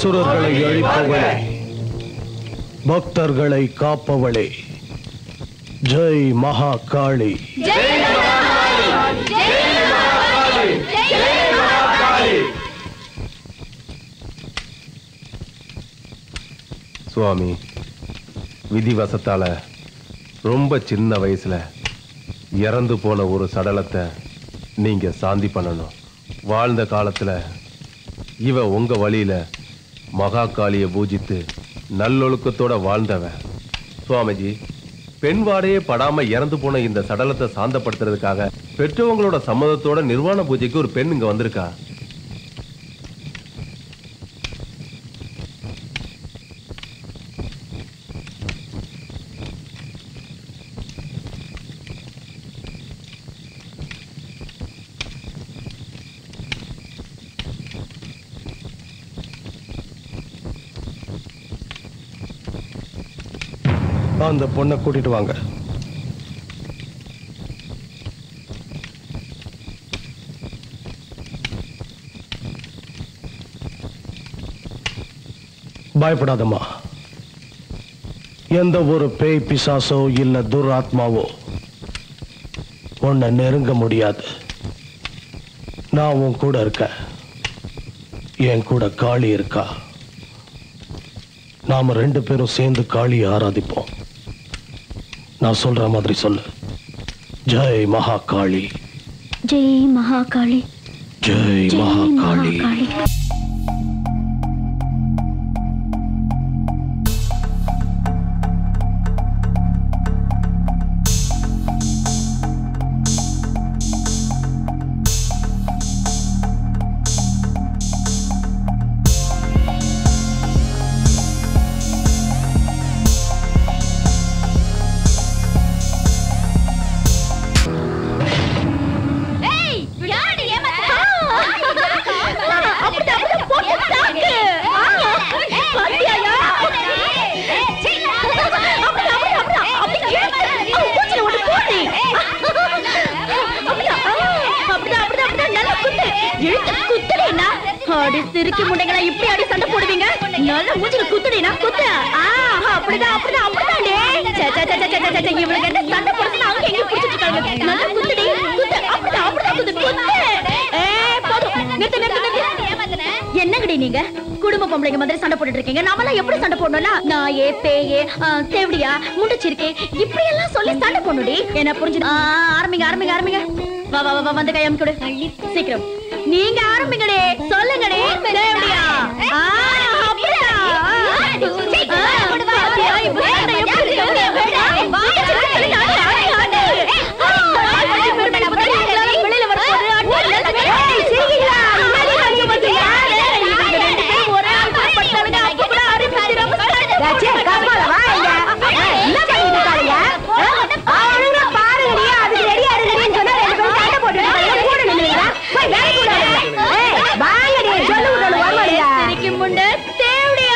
அசுரர்களை அழிப்பவளே பக்தர்களை காப்பவளே ஜெய் மகா காளி சுவாமி விதிவசத்தால ரொம்ப சின்ன வயசுல இறந்து போன ஒரு சடலத்தை நீங்க சாந்தி பண்ணணும் வாழ்ந்த காலத்துல இவ உங்க வழியில மகா காளிய பூஜித்து நல்லொழுக்கத்தோட வாழ்ந்தவன் சுவாமிஜி பெண் வாடையே படாம இறந்து போன இந்த சடலத்தை சாந்தப்படுத்துறதுக்காக பெற்றவங்களோட சம்மதத்தோட நிர்வாண பூஜைக்கு ஒரு பெண் இங்க வந்திருக்கா அந்த பொண்ணை கூட்டிட்டு வாங்க பயப்படாதம்மா எந்த ஒரு பேய் பிசாசோ இல்ல துராத்மாவோ உன்னை நெருங்க முடியாது நான் உன் கூட இருக்கேன் என் கூட காளி இருக்கா நாம ரெண்டு பேரும் சேர்ந்து காளியை ஆராதிப்போம் நான் சொல்ற மாதிரி சொல்லு ஜெய் மகா காளி ஜெய் மகாகாளி ஜெய் மகா ஜெய் காளி மகாகாளி சிரிக்கி முண்டைங்களா இப்படி அடி சண்டை போடுவீங்க நல்ல மூஞ்சில குத்துடினா குத்து ஆ அப்படிதான் அப்படிதான் அப்படிதான் டேய் சே சே சே சே சே சே இவளுக்கு என்ன சண்டை போடுறது அவங்க எங்க புடிச்சிட்டு இருக்காங்க நல்ல குத்துடி குத்து அப்படிதான் அப்படிதான் குத்து குத்து ஏய் போதும் நிறுத்து நிறுத்து நிறுத்து என்னங்கடி நீங்க குடும்ப பொம்பளைங்க மாதிரி சண்டை போட்டுட்டு இருக்கீங்க நாமெல்லாம் எப்படி சண்டை போடணும்னா நாயே பேயே ஆ, தேவடியா முண்டச்சிருக்கே இப்படி எல்லாம் சொல்லி சண்டை போடணுடி என்ன புரிஞ்சு ஆரம்பிங்க ஆரம்பிங்க ஆரம்பிங்க வா வா வா, வா வந்து கையம் கொடு சீக்கிரம் நீங்க ஆரம்பிங்கடே சொல்லுங்கடே தேவடியா ஆ, அப்படியா? ஆ, பாத்தியா, இப்ப சண்டை எப்படி இருக்கு? ஆ, வாங்க, சொல்லி, சொல்லி, ஆடு, ஆடு, ஆடு. வெளியில வரப்போகுது. அடி, ஏய், சிரிக்கிறீங்களா? முன்னாடி வந்து பாத்தீங்களா? ஏய், இவங்க ரெண்டு பேரும் ஒரே ஆள் தான் பட்டாளுங்க. அப்ப கூட அறிவு தெரியாம சண்டை. சிரிக்கும் முண்டை, தேவடியா?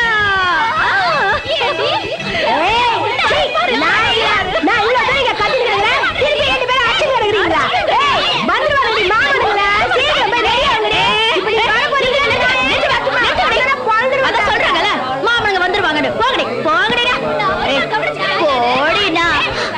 அதான் சொல்றாங்கல்ல, மாமனுங்க வந்துருவாங்கன்னு. போங்கடி, போங்கடிடா. ஏய், போடிடா.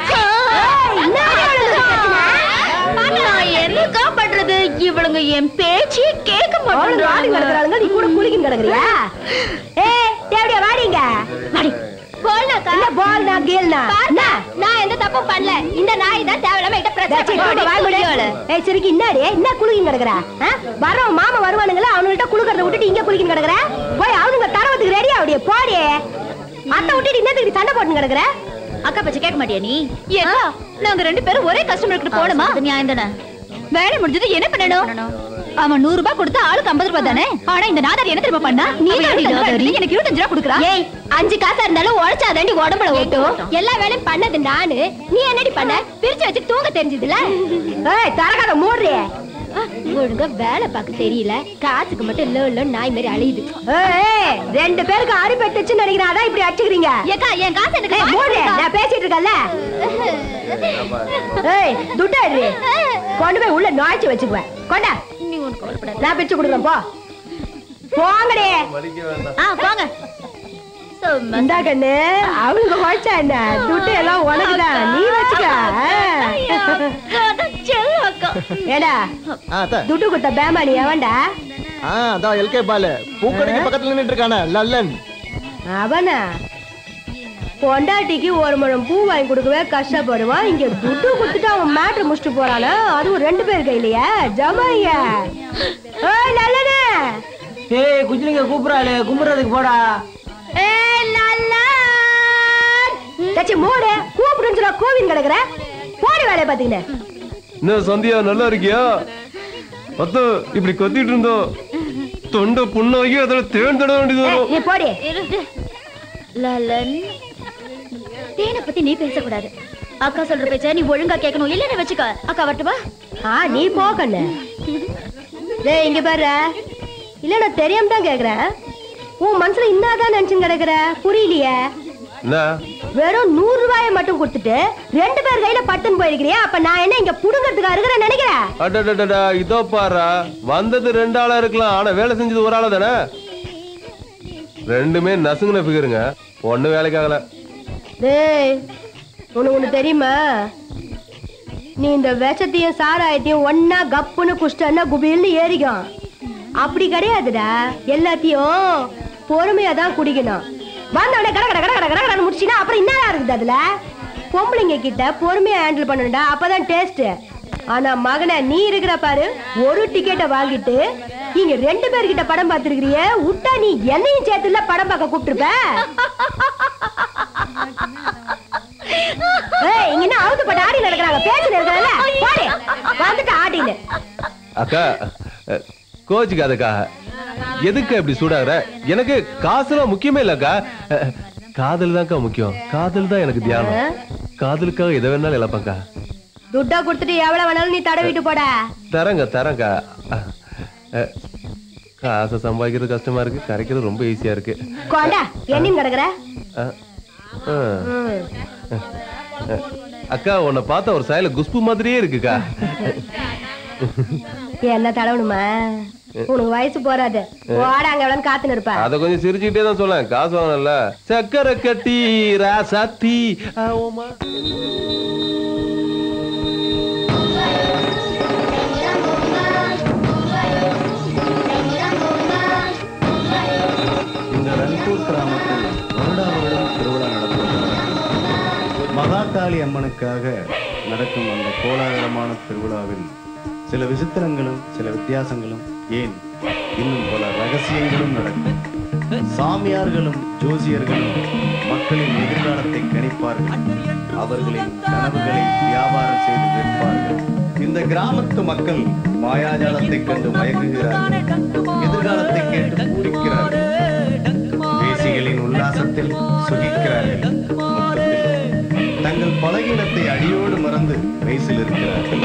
நான் என்னக்கா பண்றது இவளுங்க என் பேச்சே கேட்க மாட்டேங்கிறாங்க நீ கூட குளிக்கும் கிடக்குறியா ஏ தேவடியா வாடிங்க வாடி. போடலக்கா. என்ன பால் நான் கேள்னா பாருங்க, நான் எந்த தப்பும் பண்ணல இந்த நாய் தான் தேவையில்லாம என்கிட்ட பிரச்சனை பண்ணுது. ஏய் சரிக்கு என்னடி என்ன குளிக்கும் கிடக்குற வரோம் மாமா வருவானுங்களா அவனுகிட்ட குளுக்கறத விட்டுட்டு இங்க குளிக்கும் கிடக்குற போய் அவனுங்க தரவத்துக்கு ரெடி ஆவடியே போடி அத்தை விட்டுட்டு இன்னத்துக்கு சண்டை போட்டு கிடக்குற அக்கா பச்சை கேட்க மாட்டியா நீ ஏக்கா நாங்க ரெண்டு பேரும் ஒரே கஸ்டமர் கிட்ட போணுமா நியாயம் தானே வேலை முடிஞ்சது என்ன பண்ணணும் அவன் நூறு ரூபாய் கொடுத்து ஆளுக்கு ஐம்பது ரூபாய் தானே ஆனா இந்த நாதாரி என்ன தெரியுமா பண்ணா நீ எனக்கு இருபத்தஞ்சு ரூபாய் கொடுக்குறா ஏய் அஞ்சு காசா இருந்தாலும் உழைச்சாதாண்டி உடம்புல ஓட்டும் எல்லா வேலையும் பண்ணது நானு நீ என்னடி பண்ண பிரிச்சு வச்சு தூங்க தெரிஞ்சதுல ஏய் தரகாத மூடுறே ஒழுங்கா வேலை பார்க்க தெரியல காசுக்கு மட்டும் லோ லோ நாய் மாதிரி அழியுது ரெண்டு பேருக்கு அடிபட்டுச்சு நினைக்கிறேன் அதான் இப்படி அடிச்சுக்கிறீங்க ஏக்கா என் காசு எனக்கு ஏய் மூடு நான் பேசிட்டு இருக்கேன்ல ஏய் துட்டா இரு கொண்டு போய் உள்ள நுழைச்சு வச்சுக்குவேன் கொண்டா நீ ஒண்ணு கவலைப்படாத நான் பிரிச்சு கொடுக்குறேன் போ போங்கடே ஆ போங்க சும்மா இந்தா கண்ணு அவளுக்கு குழைச்சா என்ன துட்டு எல்லாம் உனக்குதான் நீ வச்சுக்க ஐயோ, அதான் செல்லம் அக்கா. ஏடா ஆ அத்தை துட்டு கொடுத்த பேமானி எவன்டா ஆ அதான் எல்கே பாலு பூக்கடைக்கு பக்கத்துல நின்னுட்டு இருக்கானே லல்லன் அவனா பொண்டாட்டிக்கு ஒரு முழம் பூ வாங்கி கொடுக்கவே கஷ்டப்படுவான் இங்க துட்டு கொடுத்துட்டு அவன் மேட்ரு முடிச்சுட்டு போறானா அதுவும் ரெண்டு பேர் கையிலயா ஜமாய்யா ஏய் நல்லனே ஏய் குஜிலிங்க கூப்பிடறாளே கும்பிடுறதுக்கு போடா ஏய் நல்லா தச்சி மூடு கூப்பிடுன்னு சொல்ல கோவின் கிடக்குற போடி வேலையை பாத்தீங்க என்ன சந்தியா நல்லா இருக்கியா அத்தோ இப்படி கொத்திட்டு இருந்தோம் தொண்டை புண்ணாகி அதுல தேன் தட வேண்டியது வரும் நீ போடி இரு. லலன் தேனை பத்தி நீ பேசக்கூடாது அக்கா சொல்ற பேச்ச நீ ஒழுங்கா கேட்கணும் இல்லன்னு வச்சுக்க அக்கா வரட்டுமா ஆ நீ போ கண்ணு டேய் இங்க பாரு இல்ல நான் தெரியாம தான் கேக்குறேன் உன் மனசுல இன்னாதான் நினைச்சுன்னு கிடக்குற புரியலையே என்ன வெறும் நூறு ரூபாயை மட்டும் கொடுத்துட்டு ரெண்டு பேர் கையில பட்டுன்னு போயிருக்கிறியா அப்ப நான் என்ன இங்க புடுங்கிறதுக்கா இருக்கிறேன் நினைக்கிறேன் அடடடடா இதோ பாரா வந்தது ரெண்டு ஆளா இருக்கலாம் ஆனா வேலை செஞ்சது ஒரு ஆளா தானே ரெண்டுமே நசுங்கின ஃபிகருங்க ஒண்ணு வேலைக்காகல டேய் உனக்கு ஒண்ணு தெரியுமா நீ இந்த விஷத்தையும் சாராயத்தையும் ஒன்னா கப்புன்னு குஷ்டன்னா குபில்னு ஏறிக்கும் அப்படி கிடையாதுடா எல்லாத்தையும் பொறுமையா தான் குடிக்கணும் வந்தவனே கட கட கட கட கட கடன்னு முடிச்சினா அப்புறம் என்ன இருக்குது அதுல பொம்பளைங்க கிட்ட பொறுமையா ஹேண்டில் பண்ணணும்டா அப்பதான் டேஸ்ட் ஆனா மகனே நீ இருக்கிற பாரு ஒரு டிக்கெட்டை வாங்கிட்டு நீங்க ரெண்டு பேர்கிட்ட படம் பார்த்திருக்கிறியே விட்டா நீ என்னையும் சேர்த்துல படம் பார்க்க கூப்பிட்டுருப்ப ஏய் இங்க என்ன அவுத்து போட்டு ஆடி நடக்கறாங்க பேச்சு நடக்கறல பாரு வந்துட்டு ஆடின்னு அக்கா அஹ், கோச்சுக்காதக்கா எதுக்கு இப்படி சூடாகிற எனக்கு காசுலாம் முக்கியமே இல்லக்கா அஹ், காதல் தான்க்கா முக்கியம் காதல் தான் எனக்கு தியானம் காதலுக்காக எதை வேணாலும் இழப்பேன்க்கா துட்டா கொடுத்துட்டு எவ்வளவு வேணாலும் நீ தடவிட்டு போட தரங்க தரங்க அஹ், அஹ், காசை சம்பாதிக்கிறது கஷ்டமா இருக்கு கரைக்கிறது ரொம்ப ஈஸியா இருக்கு கொண்டா என்னன்னு கிடக்குற அஹ், அஹ். ம். அக்கா உன்னை பார்த்தா ஒரு சாயல குஷ்பு மாதிரியே இருக்குக்கா என்ன தடவணுமா உனக்கு வயசு போறாது ஓட அங்க எவ்வளவு காத்துன்னு இருப்ப அத கொஞ்சம் சிரிச்சுக்கிட்டே தான் சொல்லேன் காசு வாங்கல சக்கரை கட்டி ராசாத்தி ஆ, ஓமா. இந்த ரன்பூர் கிராமத்தில் வருடா வருடம் திருவிழா நடத்துவது மகாகாளி அம்மனுக்காக நடக்கும் அந்த கோலாகலமான திருவிழாவில் சில விசித்திரங்களும் சில வித்தியாசங்களும் ஏன் இன்னும் பல ரகசியங்களும் நடக்கும் சாமியார்களும் ஜோசியர்களும் மக்களின் எதிர்காலத்தை கணிப்பார்கள் அவர்களின் கனவுகளை வியாபாரம் செய்து விற்பார்கள் இந்த கிராமத்து மக்கள் மாயாஜாலத்தை கண்டு மயங்குகிறார்கள் எதிர்காலத்தை கேட்டு துடிக்கிறார்கள் வேசிகளின் உல்லாசத்தில் சுகிக்கிறார்கள் மொத்தத்தில் தங்கள் பலகீனத்தை அடியோடு மறந்து வயசில் இருக்கிறார்கள்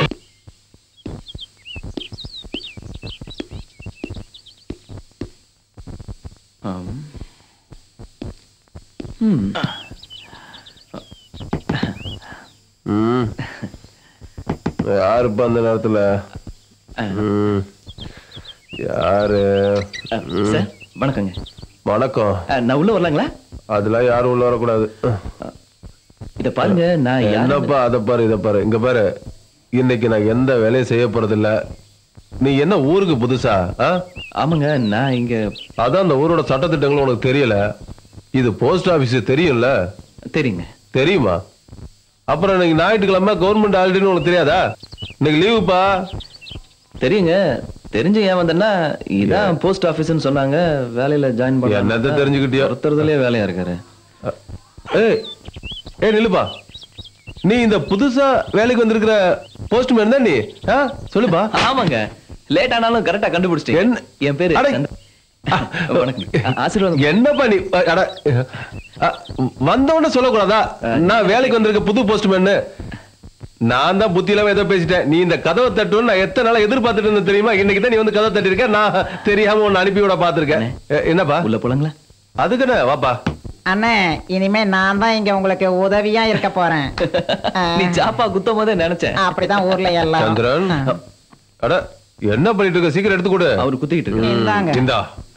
ம். யாருப்பா அந்த நேரத்துல ம். யாரு சார் வணக்கங்க வணக்கம் அஹ், நான் உள்ள வரலாங்களா அதெல்லாம் யாரும் உள்ள வரக்கூடாது இத பாருங்க நான் யாரு- என்னப்பா அதை பாரு இதை பாரு இங்க பாரு இன்னைக்கு நான் எந்த வேலையும் செய்ய போறதில்ல நீ என்ன ஊருக்கு புதுசா ஆ? ஆமாங்க நான் இங்க அதான் அந்த ஊரோட சட்டத்திட்டங்களும் உனக்கு தெரியல இது போஸ்ட் ஆபீஸ் தெரியும்ல தெரியுங்க தெரியுமா அப்புறம் இன்னைக்கு ஞாயிற்றுக்கிழமை கவர்மெண்ட் ஹாலிடேன்னு உனக்கு தெரியாதா இன்னைக்கு லீவுப்பா தெரியுங்க தெரிஞ்சு ஏன் வந்தேன்னா இதான் போஸ்ட் ஆபீஸ்னு சொன்னாங்க வேலையில ஜாயின் பண்ண என்னத்த தெரிஞ்சுக்கிட்டியோ? ஒருத்தரதுலயே வேலையா இருக்காரு ஏய் ஏய் நில்லுப்பா நீ இந்த புதுசா வேலைக்கு வந்திருக்கிற போஸ்ட்மேன் தான் நீ ஆ? சொல்லுப்பா ஆமாங்க லேட் ஆனாலும் கரெக்டா கண்டுபிடிச்சிட்டீங்க என்ன? என் பேரு அட. சந்திர- வணக்கம் ஆ, ஆசீர்வாதம் என்னப்பா நீ அட வந்தவன சொல்லக்கூடாதா நான் வேலைக்கு வந்திருக்க புது போஸ்ட்மேன் நான் தான் புத்தி இல்லாம ஏதோ பேசிட்டேன் நீ இந்த கதவை தட்டுன்னு நான் எத்தனை நாளா எதிர்பார்த்துட்டு இருந்தேன் தெரியுமா இன்னைக்கு தான் நீ வந்து கதவை தட்டிருக்க நான் தெரியாம உன்னை அனுப்பி விட பாத்திருக்கேன் என்னப்பா உள்ள போலாங்களா அதுக்குன்னு வாப்பா அண்ணே இனிமே நான் தான் இங்க உங்களுக்கு உதவியா இருக்க போறேன் ஆ, நீ சாப்பா குத்தும் போதே நினைச்சேன் அப்படிதான் ஊர்ல எல்லாம் சந்திரன் அட என்ன பண்ணிட்டு இருக்க சீக்கிரம் எடுத்து கொடு அவரு குத்திக்கிட்டு இருக்காரு இந்தாங்க இந்தா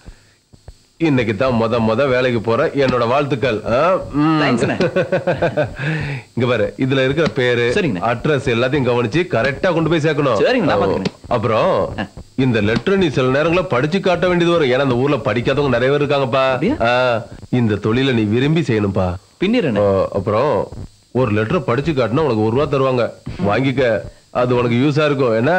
இன்னைக்கு தான் முத முத வேலைக்கு போற என்னோட வாழ்த்துக்கள் ஆ, ம். Thanks அண்ணே. இங்க பாரு இதுல இருக்கிற பேரு சரிங்கண்ணே. அட்ரஸ் எல்லாத்தையும் கவனிச்சு கரெக்டா கொண்டு போய் சேர்க்கணும் சரிங்க, நான் ஓ, பாத்துக்கிறேன். அப்புறம் இந்த லெட்டர் நீ சில நேரங்கள படிச்சு காட்ட வேண்டியது வரும் ஏன்னா இந்த ஊர்ல படிக்காதவங்க நிறைய பேர் இருக்காங்கப்பா அப்படியா? ஆ, இந்த தொழிலை நீ விரும்பி செய்யணும்ப்பா பின்னிறேன் ஓ, அப்புறம் ஒரு லெட்டர் படிச்சு காட்டினா உனக்கு ஒரு ரூபா தருவாங்க வாங்கிக்க அது உனக்கு யூஸா இருக்கும் என்ன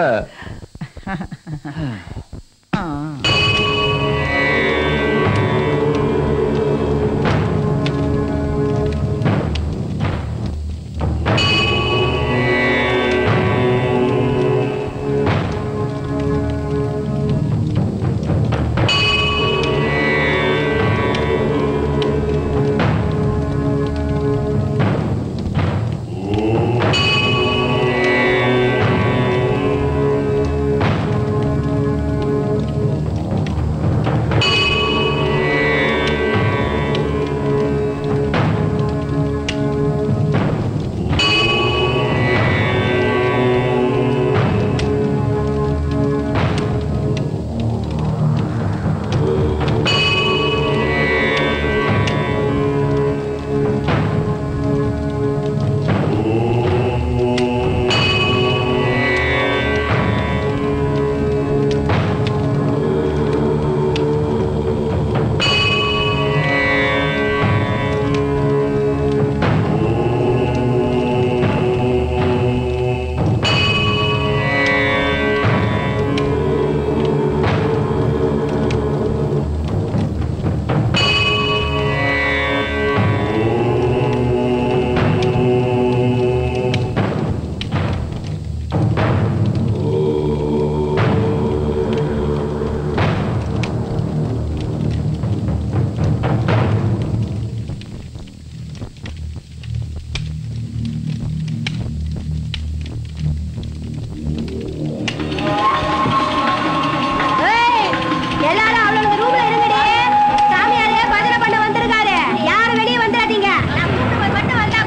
ஏய், எல்லாரும் அவளோட ரூம்ல இருங்கடி சாமியாரே பஜனை பண்ண வந்திருக்காரு யாரும் வெளியே வந்துடாதீங்க நான் கூப்பிட்டு மட்டும் வந்தா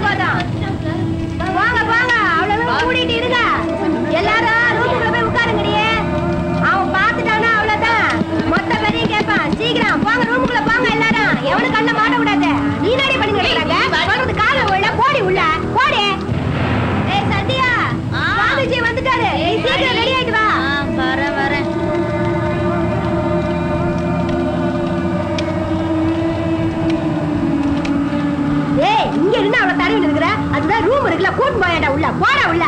போதும் வாங்க வாங்க அவ்வளவு கூட்டிட்டு இருங்க எல்லாரும் ரூமுக்குள்ள போய் உட்காருங்கடி அவன் பார்த்துட்டானா அவ்வளவுதான் மொத்த பேரையும் கேட்பான் சீக்கிரம் போங்க ரூமுக்குள்ள போங்க எல்லாரும் எவனும் கண்ண மாட்ட கூடாது நீ நாடி பண்ணி கிடக்குறாங்க சொல்றது கால உள்ள போடி உள்ள போடி ஏய் சத்யா சுவாமிஜி வந்துட்டாரு நீ சீக்கிரம் ரெடி ஆயிட்டு வா வரேன் வரேன் ஏய் இங்க இருந்து அவள தடவி நிக்கிற அதுதான் ரூம் இருக்குல்ல கூட்டு போயாடா உள்ள போடா உள்ள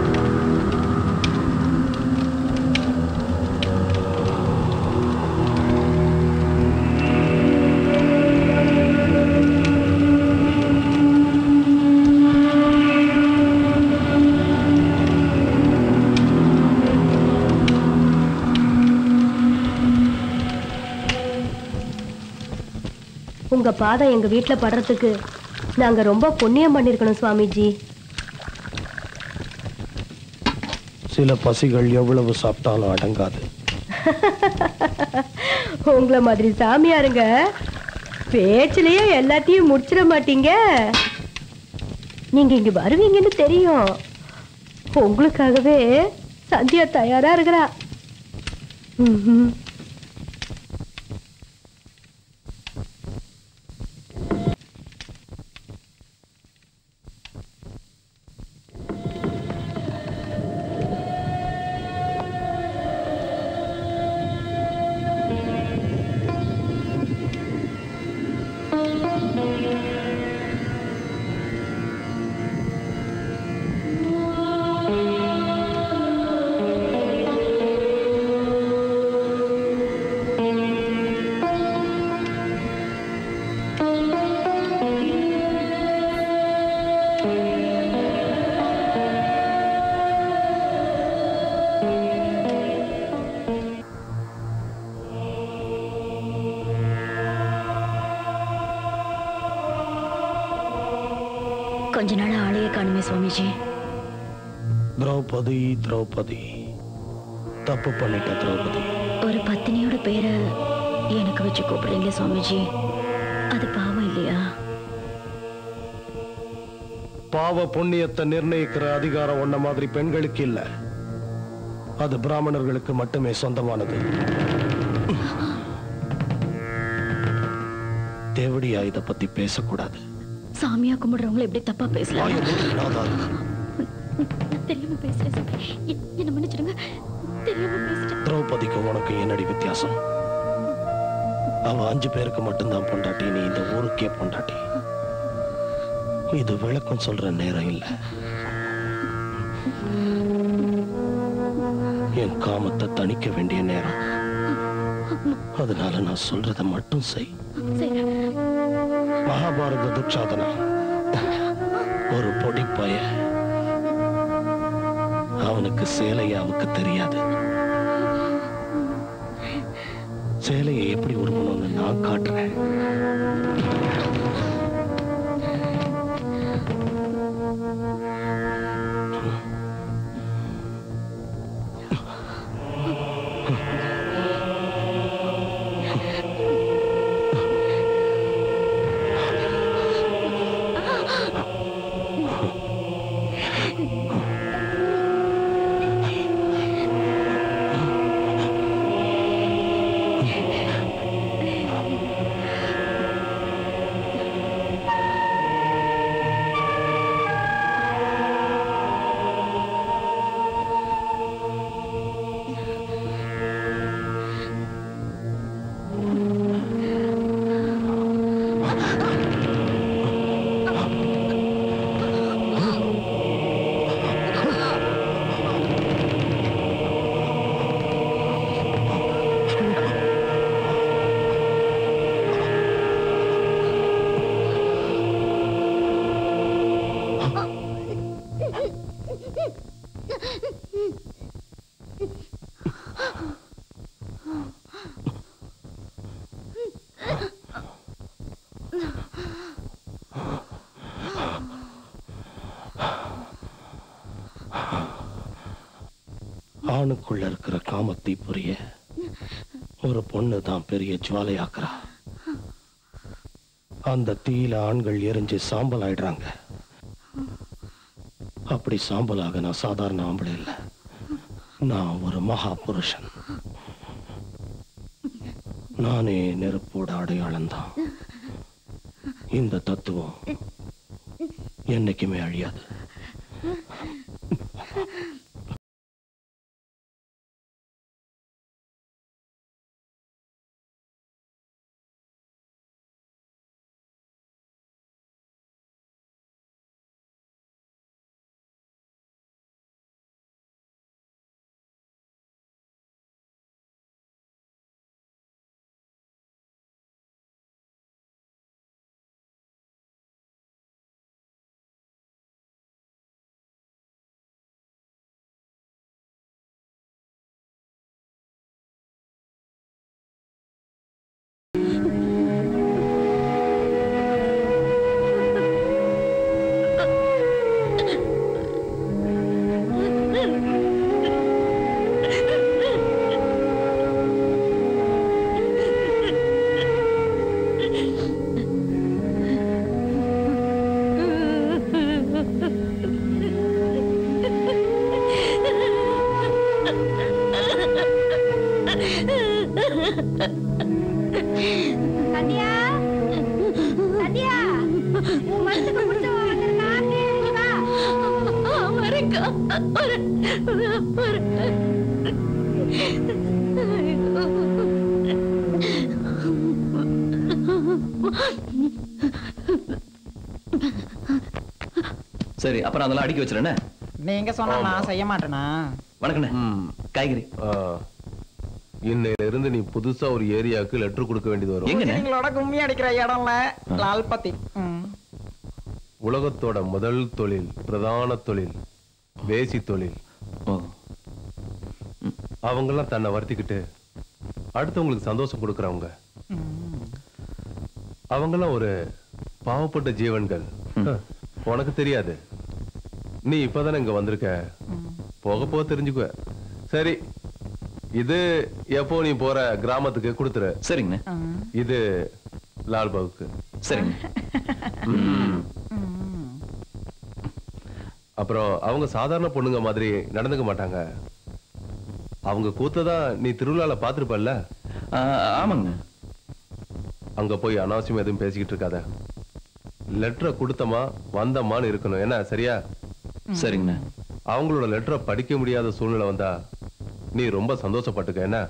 உங்க பாதம் எங்க வீட்ல படுறதுக்கு நாங்க ரொம்ப புண்ணியம் பண்ணிருக்கணும் சுவாமிஜி சில பசிகள் எவ்வளவு சாப்பிட்டாலும் அடங்காது உங்கள மாதிரி சாமியாருங்க பேச்சிலேயே எல்லாத்தையும் முடிச்சிட மாட்டீங்க நீங்க இங்க வருவீங்கன்னு தெரியும் உங்களுக்காகவே சந்தியா தயாரா இருக்கிறா ம்ஹும். கொஞ்ச நாள் ஆளையே காணுமே சுவாமிஜி திரௌபதி திரௌபதி தப்பு பண்ணிட்ட திரௌபதி ஒரு பத்தினியோட பேரை எனக்கு வச்சு கூப்பிடுறீங்க சுவாமிஜி அது பாவம் இல்லையா பாவ புண்ணியத்தை நிர்ணயிக்கிற அதிகாரம் உன்ன மாதிரி பெண்களுக்கு இல்ல அது பிராமணர்களுக்கு மட்டுமே சொந்தமானது இப்படியா இத பத்தி பேசக்கூடாது சாமியா கும்பிடுறவங்களை எப்படி தப்பா பேசலாம் வாயை மூடு, நாதாரி. தெரியாம பேசுறேன் சாமி. எ- என்ன மன்னிச்சிடுங்க தெரியாம பேசிட்டேன் திரௌபதிக்கு உனக்கு என்னடி வித்தியாசம் அவ அஞ்சு பேருக்கு மட்டும்தான் பொண்டாட்டி நீ இந்த ஊருக்கே பொண்டாட்டி இது விளக்கம் சொல்ற நேரம் இல்ல என் காமத்தை தணிக்க வேண்டிய நேரம் அதனால நான் சொல்றத மட்டும் செய் சரி மகாபாரத துச்சாதனா ஒரு பொடி பய அவனுக்கு சேலையாவுக்கு தெரியாது சேலையை எப்படி உருவணும்னு நான் காட்டுறேன் ஆணுக்குள்ள இருக்கிற காமத்தை புரிய ஒரு பொண்ணு தான் பெரிய ஜுவாலையாக்குறா அந்த தீயில ஆண்கள் எரிஞ்சு சாம்பல் ஆயிடுறாங்க அப்படி சாம்பலாக நான் சாதாரண ஆம்பளை இல்லை நான் ஒரு மகா புருஷன் நானே நெருப்போட அடையாளம் தான் இந்த தத்துவம் என்னைக்குமே அழியாது சந்தியா சந்தியா உன் மனசுக்கு பிடிச்ச ஒருத்தர் காத்து வா வரேன்க்கா. வரேன். வரேன். சரி அப்புறம் அதெல்லாம் அடுக்கி வச்சிருண்ணே நீங்க சொன்னா நான் செய்ய மாட்டேனா வணக்கண்ணே ம். காய்கறி ஆ. இன்னையில இருந்து நீ புதுசா ஒரு ஏரியாவுக்கு லெட்டர் கொடுக்க வேண்டியது வரும் எங்கண்ணே நீங்களோட கும்மி அடிக்கிற இடம்ல லால்பத்தி ம். உலகத்தோட முதல் தொழில் பிரதான தொழில் வேசி தொழில் ஓ அவங்கெல்லாம் தன்னை வருத்திக்கிட்டு அடுத்தவங்களுக்கு சந்தோஷம் கொடுக்கறவங்க ம். அவங்கெல்லாம் ஒரு பாவப்பட்ட ஜீவன்கள் உனக்கு தெரியாது நீ இப்பதானே இங்க வந்திருக்க போக போக தெரிஞ்சுக்குவ சரி இது எப்போ நீ போற கிராமத்துக்கு கொடுத்துரு சரிங்கண்ணே ம். இது லால்பாவுக்கு சரிங்க ம். அப்புறம் அவங்க சாதாரண பொண்ணுங்க மாதிரி நடந்துக்க மாட்டாங்க அவங்க கூத்ததான் நீ திருவிழால பாத்திருப்பல்ல ஆ, ஆமாங்கண்ணே அங்க போய் அனாவசியம் எதுவும் பேசிக்கிட்டு இருக்காத லெட்டரை கொடுத்தமா வந்தமான்னு இருக்கணும் என்ன சரியா சரிங்கண்ணா அவங்களோட லெட்டரை படிக்க முடியாத சூழ்நிலை வந்தா நீ ரொம்ப சந்தோஷப்பட்டுக்க என்ன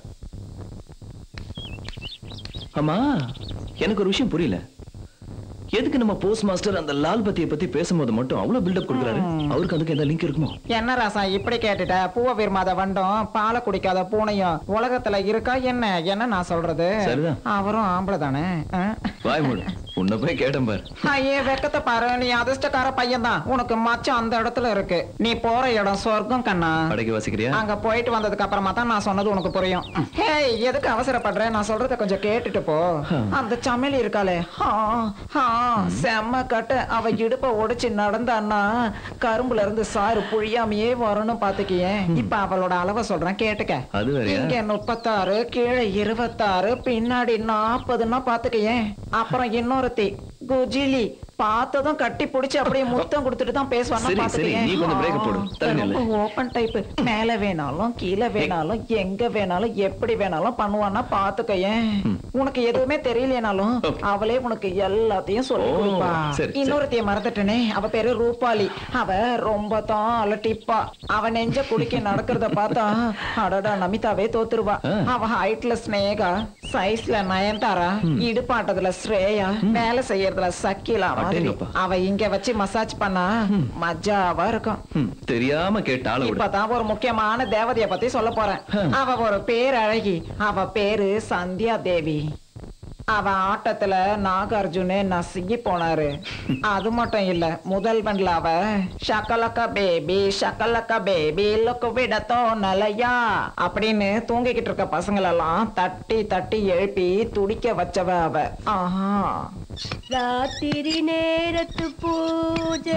ஆமா எனக்கு ஒரு விஷயம் புரியல எதுக்கு நம்ம போஸ்ட் மாஸ்டர் அந்த லால் பத்தியை பத்தி பேசும்போது மட்டும் அவ்வளவு பில்டப் கொடுக்குறாரு அவருக்கு அதுக்கு எந்த லிங்க் இருக்குமோ என்ன ராசா இப்படி கேட்டுட்ட பூவை விரும்பாத வண்டும் பாலை குடிக்காத பூனையும் உலகத்துல இருக்கா என்ன என்ன நான் சொல்றது சரிதான். அவரும் ஆம்பளை தானே ஆ? வாய் மூடு உன்னை போய் கேட்டேன் பாரு ஐயே வெக்கத்தை பாரு நீ அதிர்ஷ்டக்கார பையன் தான் உனக்கு மச்சம் அந்த இடத்துல இருக்கு நீ போற இடம் சொர்க்கம் கண்ணா அடக்கி வாசிக்கிறியா அங்க போயிட்டு வந்ததுக்கு அப்புறமா தான் நான் சொன்னது உனக்கு புரியும் ஹேய் எதுக்கு அவசரப்படுற நான் சொல்றத கொஞ்சம் கேட்டுட்டு போ அந்த சமையல் இருக்காளே ஹா, ஹா, செம்ம கட்ட அவ இடுப்ப உடைச்சு நடந்தான்னா கரும்புல இருந்து சாறு புழியாமையே வரணும் பாத்துக்கியே இப்ப அவளோட அளவை சொல்றேன் கேட்டுக்க அது வேறயா? இங்க முப்பத்தாறு கீழே இருபத்தாறு பின்னாடி நாற்பதுன்னா பாத்துக்கையே அப்புறம் இன்னொருத்தி குஜிலி பார்த்ததும் கட்டி பிடிச்சு அப்படியே முத்தம் கொடுத்துட்டு தான் சரி, சரி, நீ கொஞ்சம் break போடு. தள்ளி நில்லு. ஓபன் டைப் மேல வேணாலும் கீழே வேணாலும் எங்க வேணாலும் எப்படி வேணாலும் பண்ணுவான்னா பாத்துக்கையேன் உனக்கு எதுவுமே தெரியலனாலும் Okay. அவளே உனக்கு எல்லாத்தையும் சொல்லி ஓ, கொடுப்பா சரி, சரி. இன்னொருத்தைய மறந்துட்டனே அவ பேரு ரூபாலி அவ ரொம்ப தான் அலட்டிப்பா அவ நெஞ்ச குடிக்க நடக்கிறத பார்த்தா அடடா நமிதாவே தோத்துருவா ஆ. அவ ஹைட்ல ஸ்னேகா சைஸ்ல நயன்தாரா இடுப்பாட்டதுல ஸ்ரேயா வேலை செய்யறதுல சக்கிலா மாதிரி அடேங்கப்பா. அவ இங்க வச்சு மசாஜ் பண்ணா மஜாவா இருக்கும் ம், தெரியாம கேட்ட ஆளை விடு இப்பதான் ஒரு முக்கியமான தேவதைய பத்தி சொல்ல போறேன் அவ ஒரு பேர் அழகி அவ பேரு சந்தியா தேவி அவ ஆட்டத்துல நாகார்ஜுனே நசுங்கி போனாரு அது மட்டும் இல்ல முதல்வன்ல அவ ஷக்கலக்கா பேபி ஷக்கலக்கா பேபி லுக்கு விட தோணலையா அப்படின்னு தூங்கிக்கிட்டு இருக்க பசங்களெல்லாம் தட்டி தட்டி எழுப்பி துடிக்க வச்சவ அவ ஆஹா ராத்திரி நேரத்து பூஜை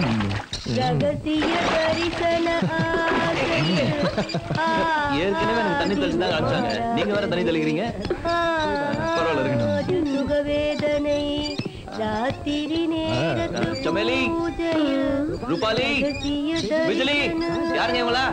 ரகசிய தரிசன ஆசையில் ஏற்கனவே எனக்கு தண்ணி தெளிச்சு தான் காமிச்சாங்க நீங்க வேற தண்ணி தெளிக்கிறீங்க பரவாயில்ல, இருக்கட்டும். ஆது சுகவேதனை ராத்திரி நேரத்து சமேலி. பூஜையில் ரூபாலி ரகசிய விஜிலி யாருங்க இவங்களா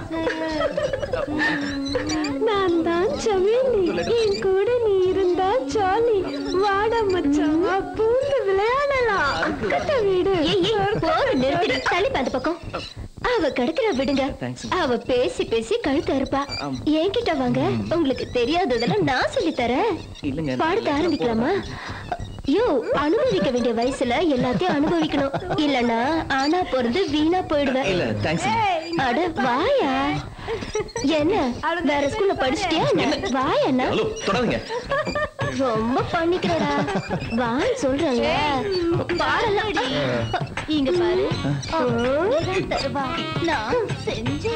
நான் தான் சமேலி என் கூட நீ இருந்தா ஜாலி வாட மச்சான் பூந்து விளையாடலாம் கட்ட வீடு போது நிறுத்தி தள்ளி அந்த பக்கம் அவ கிடக்குற விடுங்க Thanks. அவ பேசி பேசி கழுத்து அறுப்பா என்கிட்ட வாங்க உங்களுக்கு தெரியாததெல்லாம் நான் சொல்லி தரேன் இல்லைங்க பாடத்தை ஆரம்பிக்கலாமா யோ அனுபவிக்க வேண்டிய வயசுல எல்லாத்தையும் அனுபவிக்கணும் இல்லனா ஆனா பிறந்து வீணா போயிடுவேன் இல்ல தேங்க்ஸ் அட வாயா என்ன வேற ஸ்கூல்ல படிச்சிட்டியா என்ன வாயண்ணா ஹலோ தொடாதீங்க ரொம்ப பண்ணிக்கிறடா வான்னு சொல்றேங்க பாடலாம் இங்க பாரு தருவா நான் செஞ்சு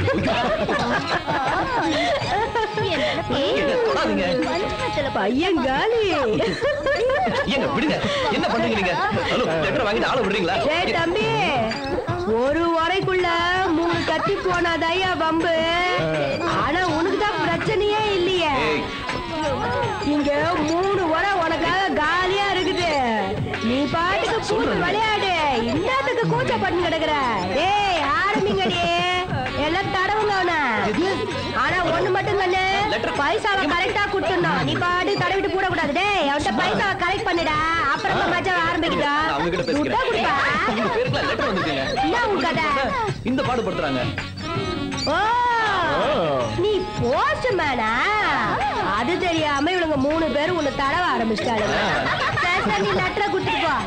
ஏங்க, தொடாதீங்க. பையங்காலி ஏங்க விடுங்க என்ன பண்றீங்க நீங்க ஹலோ லெட்டர் வாங்கிட்டு ஆளை விடுறீங்களா ஏய் தம்பி ஒரு உரைக்குள்ள மூணு கத்தி போனாதாயா வம்பு ஆனா உனக்கு தான் பிரச்சனையே இல்லையே ஏய் இங்க மூணு உரை உனக்காக காலியா இருக்குது நீ பாட்டுக்கு பூத்து விளையாடு இன்னத்துக்கு கூச்சப்பட்டு கிடக்குற டேய் ஆரம்பிங்கடி எல்லாம் தடவுங்க அவன ஆனா ஒண்ணு மட்டும் கண்ணு Letter. பைசாவை கரெக்டா கொடுத்துடணும் நீ பாட்டு தடவிட்டு போட கூடாது டேய் அவன்கிட்ட பைசாவை கரெக்ட் பண்ணிடா அப்புறமா மச்சான் ஆரம்பிக்கிட்டா நான் அவங்க கிட்ட விட்டா பேசிக்கிறேன் கொடுப்பா உங்க பேருக்குலாம் லெட்டர் வந்திருக்குங்க என்ன உன் கதை இந்த பாடு படுத்துறாங்க ஓ நீ போஸ்ட்மேனா அது தெரியாம இவனுங்க மூணு பேரும் உன்னை தடவ ஆரம்பிச்சிட்டாளுங்க சரி, சரி, நீ லெட்டரை கொடுத்துட்டு போ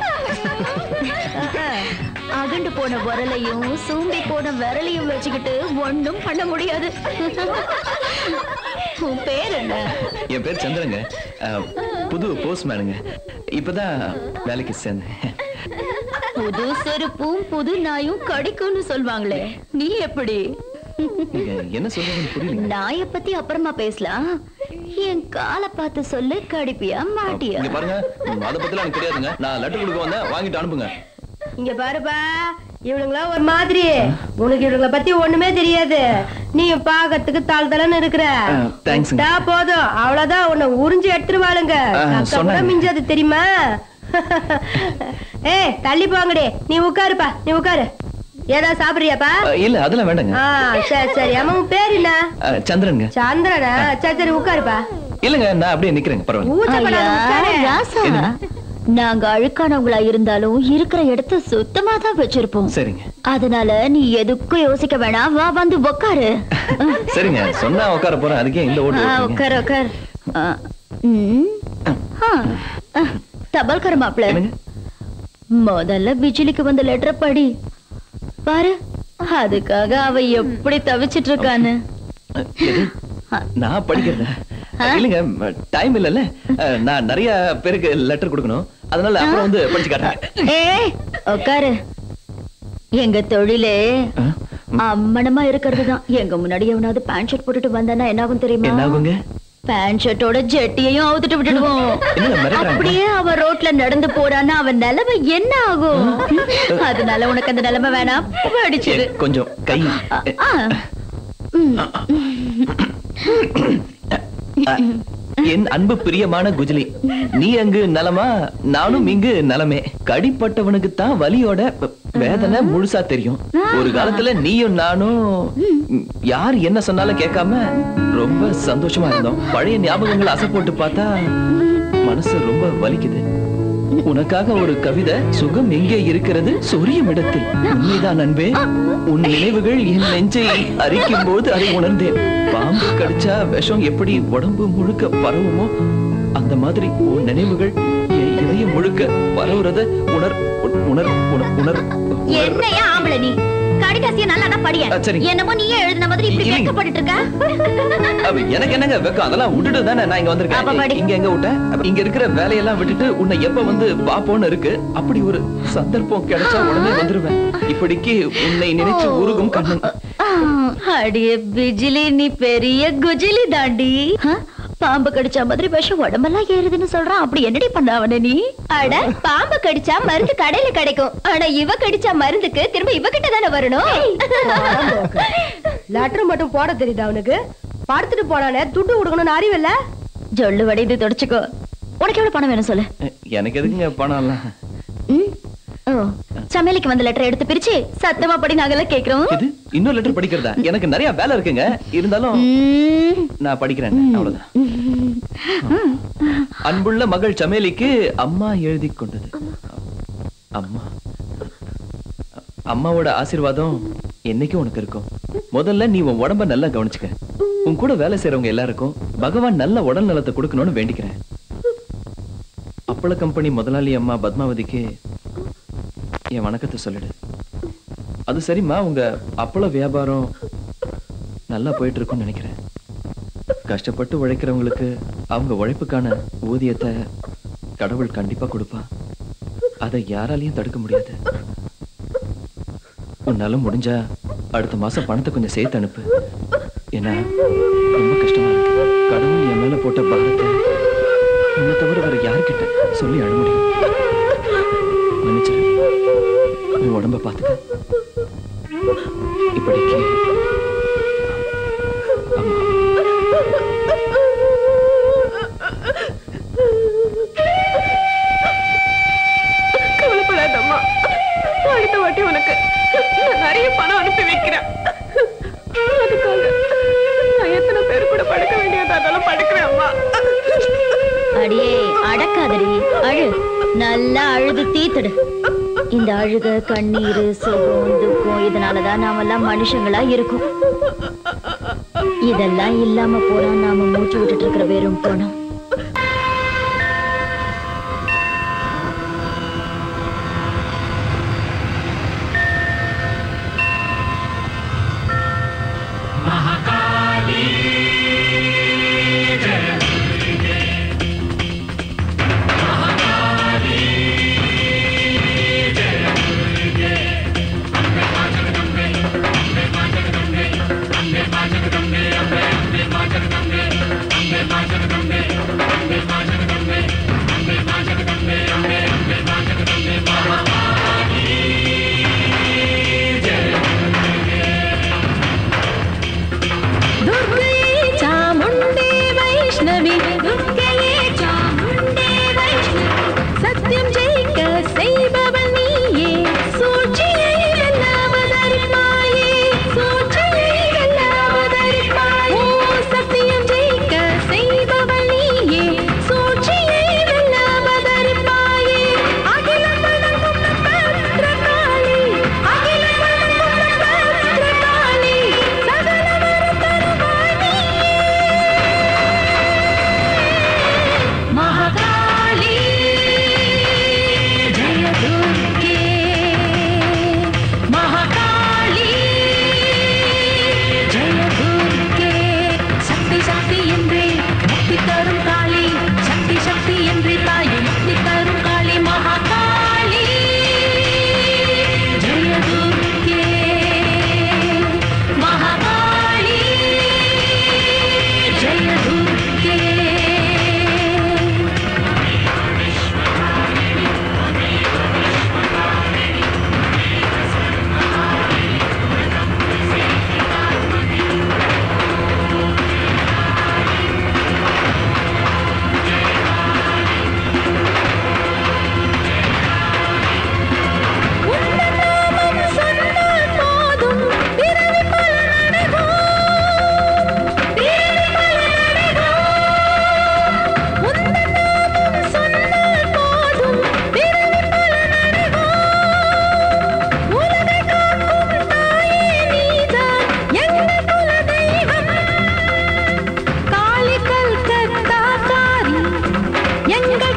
அகண்டு போன விரலையும் சூம்பி போன விரலையும் வச்சுக்கிட்டு ஒண்ணும் பண்ண முடியாது உன் பேர் என்ன என் பேர் சந்திரங்க அஹ், புது போஸ்ட்மேனுங்க இப்பதான் வேலைக்கு சேர்ந்தேன் புது செருப்பும் புது நாயும் கடிக்கும்னு சொல்வாங்களே நீ எப்படி நீங்க என்ன சொல்றீங்கன்னு புரியல நாய பத்தி அப்புறமா பேசலாம் என் காலை பார்த்து சொல்லு கடிப்பியா மாட்டியா இங்க பாருங்க அத பத்திலாம் எனக்கு தெரியாதுங்க நான் லெட்டர் கொடுக்க வந்தேன் வாங்கிட்டு அனுப்புங்க இங்க பாருப்பா இவனுங்களாம் ஒரு மாதிரி உனக்கு இவங்கள பத்தி ஒண்ணுமே தெரியாது நீ பாக்கிறதுக்கு தாழ் தலன்னு இருக்கிற ஆ, thanks ங்க. விட்டா போதும் அவ்வளவுதான் உன்னை உறிஞ்சு எடுத்துருவாளுங்க ஆ, அக்கா கூட சொன்னாங்க. மிஞ்சாது தெரியுமா ஏய் தள்ளி போங்கடி நீ உட்காருப்பா நீ உட்காரு ஏதாவது சாப்பிடுறியாப்பா அஹ், இல்ல அதெல்லாம் வேண்டாங்க ஆ சரி சரி அம்மா உன் பேர் என்ன அஹ், சந்திரனுங்க சந்திரனா சரி சரி உட்காருப்பா இல்லங்க நான் அப்படியே நிக்கிறேங்க பரவாயில்ல ஐயா, ராசா நாங்க அழுக்கானவங்களா இருந்தாலும் இருக்கிற இடத்த சுத்தமா தான் வச்சிருப்போம் சரிங்க அதனால நீ எதுக்கும் யோசிக்க வேணாம் வா வந்து உக்காரு சரிங்க சொன்னா உட்கார போறேன் அதுக்கே இந்த ஓட்டு ஆ, ஓட்டுறீங்க? உக்கார் உக்கார் ஆ, ம். ஆ, ஆ, தபால்கார மாப்பிள என்னங்க முதல்ல பிஜிலிக்கு வந்த லெட்டர் படி பாரு அதுக்காக அவ எப்படி தவிச்சிட்டு இருக்கான்னு எது? நான் படிக்கிறேன் இல்லைங்க டைம் இல்லைல்ல அஹ், நான் நிறைய பேருக்கு லெட்டர் கொடுக்கணும் அதனால அப்புறம் வந்து படிச்சு காட்டுறேன் ஏய் உக்காரு எங்க தொழிலே அம்மனமா இருக்கிறது தான் எங்க முன்னாடி எவனாவது பேண்ட் ஷர்ட் போட்டுட்டு வந்தானா என்ன ஆகும் தெரியுமா என்ன ஆகுங்க பேண்ட் ஷர்ட்டோட ஜெட்டியையும் அவுத்துட்டு விட்டுடுவோம் என்னங்க மிரட்டுறாங்க? அப்படியே அவன் ரோட்ல நடந்து போறான்னா அவன் நிலைமை என்ன ஆகும் அதனால உனக்கு அந்த நிலைமை வேணாம் படிச்சிரு சரி, கொஞ்சம் கை ஆ. ம். அஹ், என் அன்பு பிரியமான குஜலி நீ அங்கு நலமா நானும் இங்கு நலமே கடிப்பட்டவனுக்கு தான் வலியோட வ- வேதனை முழுசா தெரியும் ஒரு காலத்துல நீயும் நானும் ம், யார் என்ன சொன்னாலும் கேட்காம ரொம்ப சந்தோஷமா இருந்தோம் பழைய ஞாபகங்களை அசை போட்டு பார்த்தா மனசு ரொம்ப வலிக்குது உனக்காக ஒரு கவிதை சுகம் எங்கே இருக்கிறது சொரியும் இடத்தில் உண்மைதான் அன்பே உன் நினைவுகள் என் நெஞ்சை அரிக்கும் போது அதை உணர்ந்தேன் பாம்பு கடிச்சா விஷம் எப்படி உடம்பு முழுக்க பரவுமோ அந்த மாதிரி உன் நினைவுகள் என் இதயம் முழுக்க பரவுறத உணர் உணர் உணர் உணர் உணர் என்னையா ஆம்பளை நீ கடிதாசிய நல்லா தான் படிய ஆ, சரிங்க. என்னமோ நீயே எழுதின மாதிரி இப்படி இல்லைங்க. வெக்கப்பட்டு இருக்க அப்ப எனக்கு என்னங்க வெக்கம் அதெல்லாம் விட்டுட்டு தானே நான் இங்க அப்ப படி. வந்திருக்கேன் இங்க எங்க விட்டேன் அப்ப இங்க இருக்கிற வேலையெல்லாம் விட்டுட்டு உன்னை எப்ப வந்து பாப்போன்னு இருக்கு அப்படி ஒரு சந்தர்ப்பம் கிடைச்சா உடனே வந்துருவேன் இப்படிக்கு உன்னை நினைச்சு உருகும் கண்ணன் அடியே பிஜிலி நீ பெரிய குஜிலி தாண்டி ஆ? பாம்பு கடிச்ச மாதிரி விஷம் உடம்பெல்லாம் ஏறுதுன்னு சொல்றான் அப்படி என்னடி பண்ண அவன நீ அட பாம்பு கடிச்சா மருந்து கடையில கிடைக்கும் ஆனா இவ கடிச்சா மருந்துக்கு திரும்ப இவ கிட்ட தானே வரணும் லெட்டர் மட்டும் போட தெரியுது அவனுக்கு படுத்துட்டு போனானே துட்டு கொடுக்கணும்னு அறிவில்ல ஜொல்லு வடைது தொடச்சுக்கோ உனக்கு எவ்வளவு பணம் வேணும் சொல்லு எனக்கு எதுக்குங்க பணம் எல்லாம் ம்? ஓ சமையலுக்கு வந்த லெட்டர் எடுத்து பிரிச்சு சத்தமா படி நாங்கெல்லாம் கேக்குறோம் இது இன்னொரு லெட்டர் படிக்கிறதா எனக்கு நிறைய வேலை இருக்குங்க இருந்தாலும் ம். நான் படிக்கிறேன் அவ்வளவுதான் அன்புள்ள மகள் சமேலிக்கு அம்மா எழுதி கொண்டது அம்மா அம்மாவோட ஆசீர்வாதம் என்னைக்கும் உனக்கு இருக்கும் முதல்ல நீ உன் உடம்ப நல்லா கவனிச்சுக்க உன் கூட வேலை செய்றவங்க எல்லாருக்கும் பகவான் நல்ல உடல் நலத்தை கொடுக்கணும்னு வேண்டிக்கிறேன் அப்பள கம்பெனி முதலாளி அம்மா பத்மாவதிக்கு என் வணக்கத்தை சொல்லிடு அது சரிம்மா உங்க அப்பள வியாபாரம் நல்லா போயிட்டு இருக்கும்னு நினைக்கிறேன் கஷ்டப்பட்டு உழைக்கிறவங்களுக்கு அவங்க உழைப்புக்கான ஊதியத்தை கடவுள் கண்டிப்பா கொடுப்பா அதை யாராலையும் தடுக்க முடியாது உன்னால முடிஞ்சா அடுத்த மாசம் பணத்தை கொஞ்சம் சேர்த்து அனுப்பு ஏன்னா ரொம்ப கஷ்டமா இருக்கு கடவுள் என் மேல போட்ட பாரத்தை உன்னை தவிர வேற யாருக்கிட்ட சொல்லி அழ முடியும் மன்னிச்சிரு உன் உடம்ப பார்த்துக்க இப்படிக்கு அம்மா கவலைப்படாதம்மா அடுத்த வாட்டி உனக்கு நான் நிறைய பணம் அனுப்பி வைக்கிறேன் அதுக்காக நான் எத்தனை பேர் கூட படுக்க வேண்டியது அதெல்லாம் படுக்கிறேன் அம்மா அடியே அடக்காதடி அழு நல்லா அழுது தீத்துடு இந்த அழுக கண்ணீர் சுகம் துக்கம் இதனாலதான் நாமெல்லாம் மனுஷங்களா இருக்கும் இதெல்லாம் இல்லாம போனா நாம மூச்சு விட்டுட்டு இருக்கிற வெறும் பணம் Thank you.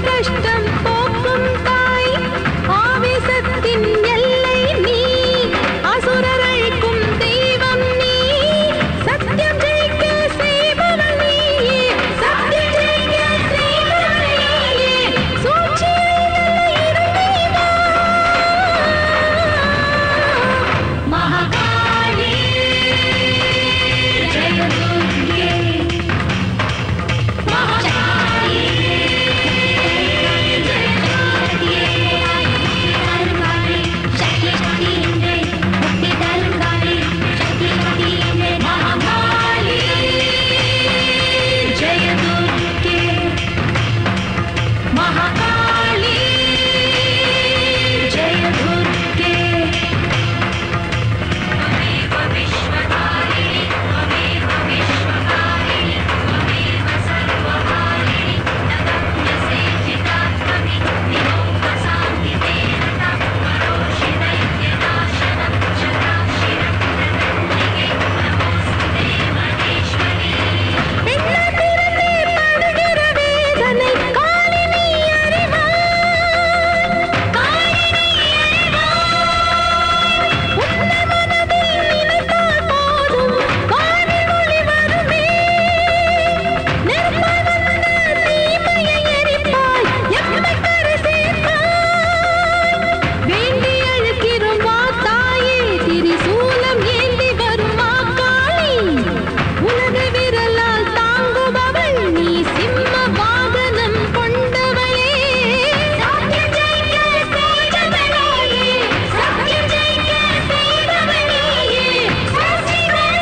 கஷ்டம் போக்கும் தாய் ஆவேசத்தின் எல்லை நீ அசுரர் அழிக்கும் தெய்வம் நீ சத்தியம் ஜெயிக்க செய்பவள் நீயே சத்தியம் ஜெயிக்க செய்பவள் நீயே சூழ்ச்சியில் இருந்தீவா மகாகாளி ஜெயதுர்கே மகாகாளி மகாகாளி ஜெய துர்கே எண்ணத்திறந்தே படுகிற வேதனை காளி நீ அறிவாய் காளி நீ அறிவாய் உன்னை மனதில் நினைத்தால் போதும் வானில் ஒளி வருமே நெருப்பாய் வந்த தீமையை எரிப்பாய் எம்மை கரை சேர்ப்பாய் வேண்டி அழுகிறோம் வா தாயே திரிசூலம் ஏந்தி வரும் மா காளி உலக விரலால் தாங்குபவள் நீ சிம்ம வாகனம் கொண்டவளே சத்தியம் ஜெயிக்க செய்தவளே சத்தியம் ஜெயிக்க செய்தவளே சசி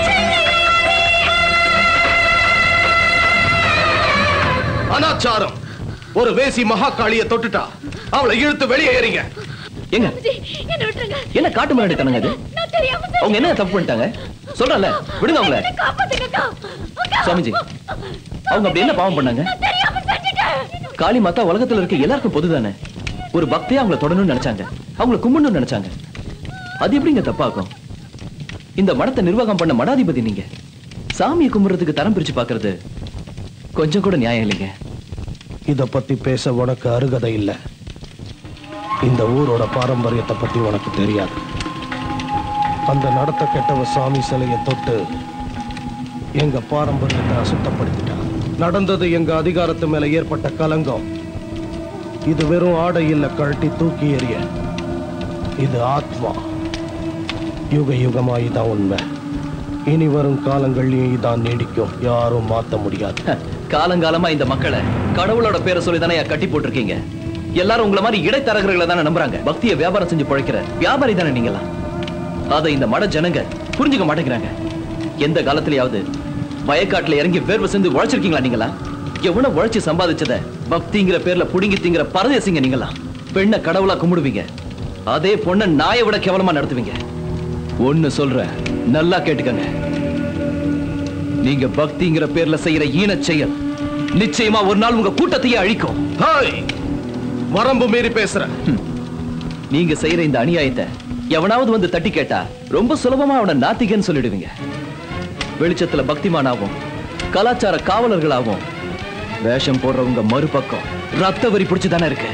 அனாச்சாரம் ஒரு வேசி மகாகாளிய தொட்டுட்டா அவளை இழுத்து வெளியே ஏறிங்க எங்க என்ன விட்டுருங்க என்ன காட்டு முன்னாடி தனங்க அது நான் தெரியாம அவங்க என்ன தப்பு பண்ணிட்டாங்க சொல்றல விடுங்க அவங்கள காப்பாத்துங்கக்கா அக்கா சுவாமிஜி அவங்க அப்படி என்ன பாவம் பண்ணாங்க தெரியாம செஞ்சுட்டேன் காளி மாதா உலகத்துல இருக்க எல்லாருக்கும் பொதுதானே ஒரு பக்தியா அவங்கள தொடணும்னு நினைச்சாங்க அவங்கள கும்பிடணும்னு நினைச்சாங்க அது எப்படிங்க தப்பாகும் இந்த மடத்தை நிர்வாகம் பண்ண மடாதிபதி நீங்க சாமியை கும்பிடுறதுக்கு தரம் பிரிச்சு பாக்குறது கொஞ்சம் கூட நியாயம் இல்லைங்க இத பத்தி பேச உனக்கு அருகதை இல்ல இந்த ஊரோட பாரம்பரியத்தை பத்தி உனக்கு தெரியாது அந்த நடத்த கெட்டவ சாமி சிலையை தொட்டு எங்க பாரம்பரியத்தை அசுத்தப்படுத்திட்டா நடந்தது எங்க அதிகாரத்து மேல ஏற்பட்ட கலங்கம் இது வெறும் ஆடை இல்ல கழட்டி தூக்கி எறிய இது ஆத்மா யுக யுகமா இதான் உண்மை இனி வரும் காலங்கள்லயும் இதான் நீடிக்கும் யாரும் மாத்த முடியாது காலங்காலமா இந்த மக்களை கடவுளோட பேரை சொல்லி தானே கட்டி போட்டிருக்கீங்க எல்லாரும் உங்கள மாதிரி இடைத்தரகர்களை தானே நம்புறாங்க பக்தியை வியாபாரம் செஞ்சு பிழைக்கிற வியாபாரி தானே நீங்களா அதை இந்த மட ஜனங்க புரிஞ்சுக்க மாட்டேங்கிறாங்க எந்த காலத்திலயாவது வயக்காட்டுல இறங்கி வேர்வை செஞ்சு உழைச்சிருக்கீங்களா நீங்களா எவ்வளவு உழைச்சு சம்பாதிச்சத பக்திங்கிற பேர்ல புடுங்கி திங்கிற பரதேசிங்க நீங்களா பெண்ணை கடவுளா கும்பிடுவீங்க அதே பொண்ணை நாயை விட கேவலமா நடத்துவீங்க ஒண்ணு சொல்றேன் நல்லா கேட்டுக்கங்க நீங்க பக்திங்கிற பேர்ல செய்யற ஈனச் செயல் நிச்சயமா ஒரு நாள் உங்க கூட்டத்தையே அழிக்கும் ஹாய் வரம்பு மீறி பேசுற நீங்க செய்யற இந்த அநியாயத்தை எவனாவது வந்து தட்டி கேட்டா ரொம்ப சுலபமா அவனை நாத்திகன்னு சொல்லிடுவீங்க வெளிச்சத்துல பக்திமானாவும் கலாச்சார காவலர்களாவும் வேஷம் போடுறவங்க மறுபக்கம் ரத்த வரி பிடிச்சு தானே இருக்கு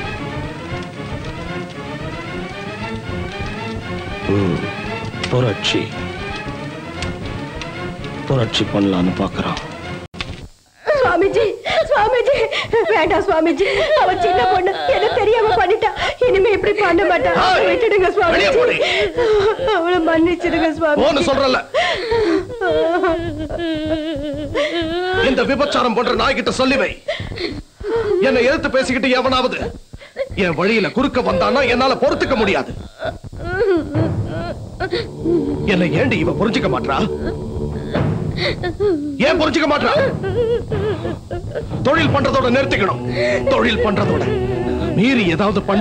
ம், புரட்சி புரட்சி பண்ணலான்னு பாக்குறான் சுவாமிஜி சுவாமிஜி வேண்டாம் சுவாமிஜி அவ சின்ன பொண்ணு என்ன தெரியாம பண்ணிட்டா இனிமே இப்படி பண்ண மாட்டா ஏய், விட்டுடுங்க வெளியே போடி. சுவாமிஜி அவளை மன்னிச்சிடுங்க போன்னு சுவாமி சொல்றல இந்த விபச்சாரம் போன்ற நாய்கிட்ட சொல்லி வை என்னை எதிர்த்து பேசிக்கிட்டு எவனாவது என் வழியில குறுக்க வந்தானா என்னால பொறுத்துக்க முடியாது என்னை ஏண்டி இவ புரிஞ்சுக்க மாட்றா ஏன் புரிஞ்சுக்க மாட்றா தொழில் பண்றதோட நிறுத்திக்கணும் தொழில் பண்றதோட மீறி ஏதாவது பண்ண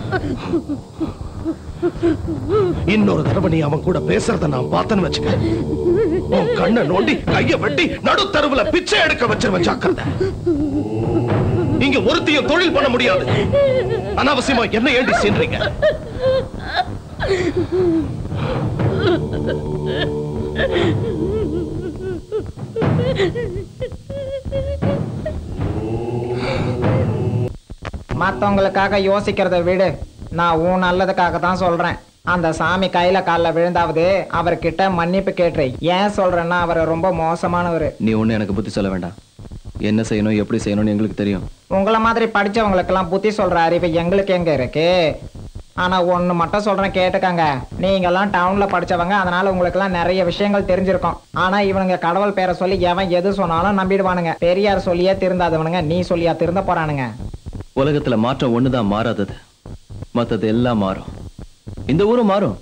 இன்னொரு தடவை நீ அவன் கூட பேசுறத நான் பார்த்தேன்னு வச்சுக்க உன் கண்ணை நோண்டி கைய வெட்டி நடுத்தருவுல பிச்சை எடுக்க வச்சிருவன் ஜாக்கிரதை இங்க ஒருத்தையும் தொழில் பண்ண முடியாது அனாவசியமா என்ன ஏண்டி சென்றீங்க மத்தவங்களுக்காக யோசிக்கிறத விடு நான் உன் நல்லதுக்காக தான் சொல்றேன் அந்த சாமி கையில கால்ல விழுந்தாவது அவர்கிட்ட மன்னிப்பு கேட்டுரு ஏன் சொல்றேன்னா அவர் ரொம்ப மோசமானவர் நீ ஒண்ணு எனக்கு புத்தி சொல்ல வேண்டாம் என்ன செய்யணும் எப்படி செய்யணும்னு எங்களுக்கு தெரியும் உங்களை மாதிரி படிச்சவங்களுக்கெல்லாம் புத்தி சொல்ற அறிவு எங்களுக்கு எங்க இருக்கு ஆனா ஒண்ணு மட்டும் சொல்றேன் கேட்டுக்கங்க நீங்கெல்லாம் டவுன்ல படிச்சவங்க அதனால உங்களுக்கு எல்லாம் நிறைய விஷயங்கள் தெரிஞ்சிருக்கும் ஆனா இவனுங்க கடவுள் பேரை சொல்லி எவன் எது சொன்னாலும் நம்பிடுவானுங்க பெரியார் சொல்லியே திருந்தாதவனுங்க நீ சொல்லியா திருந்த போறானுங்க உலகத்துல மாற்றம் ஒண்ணுதான் மாறாதது மத்தது எல்லாம் மாறும் இந்த ஊரும் மாறும்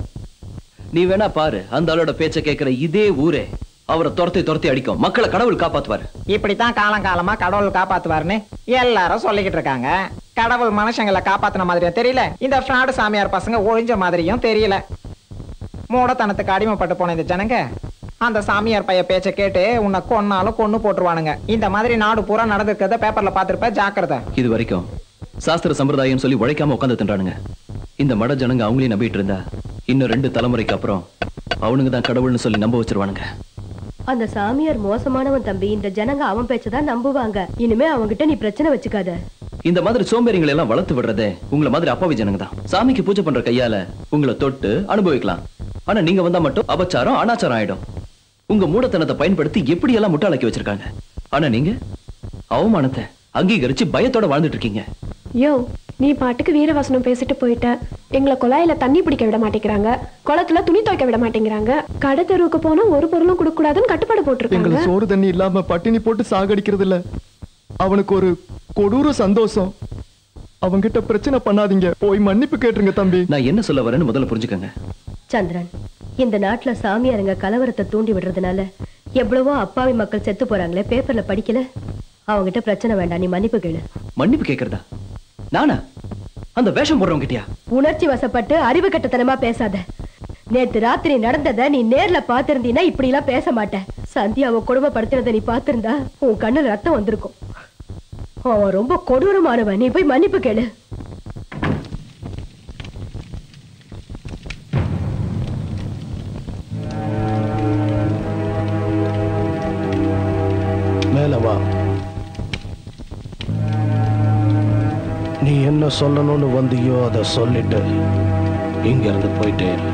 நீ வேணா பாரு அந்த ஆளோட பேச்ச கேட்கிற இதே ஊரே அவரை துரத்தி துரத்தி அடிக்கும் மக்களை கடவுள் காப்பாத்துவாரு இப்படித்தான் காலம் காலமா கடவுள் காப்பாத்துவாருன்னு எல்லாரும் சொல்லிக்கிட்டு இருக்காங்க கடவுள் மனுஷங்களை காப்பாத்துன மாதிரியும் தெரியல இந்த ஃப்ராடு சாமியார் பசங்க ஒழிஞ்ச மாதிரியும் தெரியல மூடத்தனத்துக்கு அடிமைப்பட்டு போன இந்த ஜனங்க அந்த சாமியார் பைய பேச்ச கேட்டு உன்னை கொன்னாலும் கொன்னு போட்டுருவானுங்க இந்த மாதிரி நாடு பூரா நடந்திருக்கிறத பேப்பர்ல பாத்திருப்ப ஜாக்கிரதை இது வரைக்கும் சாஸ்திர சம்பிரதாயம் சொல்லி உழைக்காம உட்காந்து தின்றானுங்க இந்த மட ஜனங்க அவங்களையும் நம்பிட்டு இருந்தா இன்னும் ரெண்டு தலைமுறைக்கு அப்புறம் அவனுங்க தான் கடவுள்னு சொல்லி நம்ப வச்சிருவானுங்க அந்த சாமியார் மோசமானவன் தம்பி இந்த ஜனங்க அவன் பேச்சதான் நம்புவாங்க இனிமே அவன்கிட்ட நீ பிரச்சனை வச்சுக்காத இந்த மாதிரி சோம்பேறிங்களை எல்லாம் வளர்த்து விடுறதே உங்களை மாதிரி அப்பாவி ஜனங்க தான் சாமிக்கு பூஜை பண்ற கையால உங்களை தொட்டு அனுபவிக்கலாம் ஆனா நீங்க வந்தா மட்டும் அபச்சாரம் அனாச்சாரம் ஆயிடும் உங்க மூடத்தனத்தை பயன்படுத்தி எப்படி எல்லாம் முட்டாளாக்கி வச்சிருக்காங்க ஆனா நீங்க அவமானத்தை அங்கீகரிச்சு பயத்தோட வாழ்ந்துட்டு இருக்கீங்க யோ நீ பாட்டுக்கு வீரவசனம் பேசிட்டு போயிட்ட எங்களை குழாயில தண்ணி பிடிக்க விட மாட்டேங்கிறாங்க குளத்துல துணி துவைக்க விட மாட்டேங்கிறாங்க கடை தெருவுக்கு போனா ஒரு பொருளும் கொடுக்க கூடாதுன்னு கட்டுப்பாடு போட்டிருக்காங்க எங்களை சோறு தண்ணி இல்லாம பட்டினி போட்டு சாகடிக்கிறது இல்ல அவனுக்கு ஒரு கொடூர சந்தோஷம் அவங்கிட்ட பிரச்சனை பண்ணாதீங்க போய் மன்னிப்பு கேட்டுருங்க தம்பி நான் என்ன சொல்ல வரேன்னு முதல்ல புரிஞ்சுக்கங்க சந்திரன் இந்த நாட்டுல சாமியாருங்க கலவரத்தை தூண்டி விடுறதுனால எவ்வளவோ அப்பாவி மக்கள் செத்து போறாங்களே பேப்பர்ல படிக்கல அவங்கிட்ட பிரச்சனை வேண்டாம் நீ மன்னிப்பு கேளு மன்னிப்பு கேக்குறதா நானா அந்த வேஷம் போடுறவங்க கிட்டயா உணர்ச்சி வசப்பட்டு அறிவு கட்டத்தனமா பேசாத நேத்து ராத்திரி நடந்தத நீ நேர்ல பாத்திருந்தீன்னா இப்படி எல்லாம் பேச மாட்ட சந்தியாவை கொடுமைப்படுத்தினத நீ பாத்திருந்தா உன் கண்ணுல ரத்தம் வந்திருக்கும் அவன் ரொம்ப கொடூரமானவன் நீ போய் மன்னிப்பு கேளு மேல வா நீ என்ன சொல்லணும்னு வந்தியோ அதை சொல்லிட்டு இங்க இருந்து போயிட்டே இரு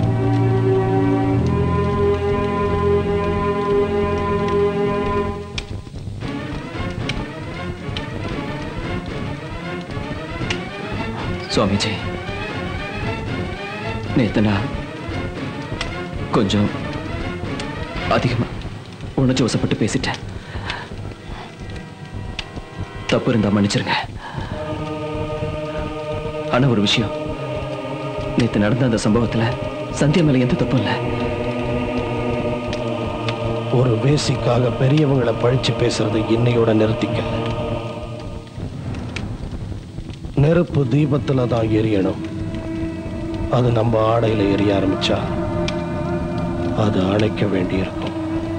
சுவாமிஜி நேத்து நான் கொஞ்சம் அதிகமா உணர்ச்சி வசப்பட்டு பேசிட்டேன் தப்பு இருந்தா மன்னிச்சிருங்க ஆனா ஒரு விஷயம் நேத்து நடந்த அந்த சம்பவத்துல சந்தியா மேல எந்த தப்பும் இல்லை ஒரு வேசிக்காக பெரியவங்களை பழிச்சு பேசுறது இன்னையோட நிறுத்திக்க நெருப்பு தீபத்துல தான் எரியணும் அது நம்ம ஆடையில எரிய ஆரம்பிச்சா அது அணைக்க வேண்டியிருக்கும்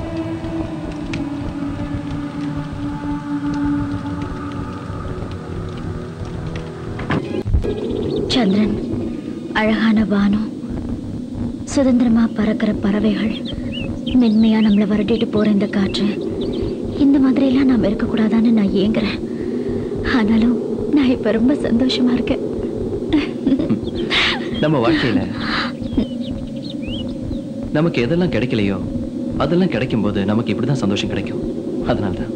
சந்திரன் அழகான வானம் சுதந்திரமா பறக்கிற பறவைகள் மென்மையா நம்மளை வரட்டிட்டு போற இந்த காற்று இந்த மாதிரியெல்லாம் நாம் இருக்கக்கூடாதான்னு நான் ஏங்குறேன் ஆனாலும் நான் இப்ப ரொம்ப சந்தோஷமா இருக்கேன் நம்ம வாழ்க்கையில நமக்கு எதெல்லாம் கிடைக்கலையோ அதெல்லாம் கிடைக்கும் போது நமக்கு இப்படிதான் சந்தோஷம் கிடைக்கும் அதனால்தான்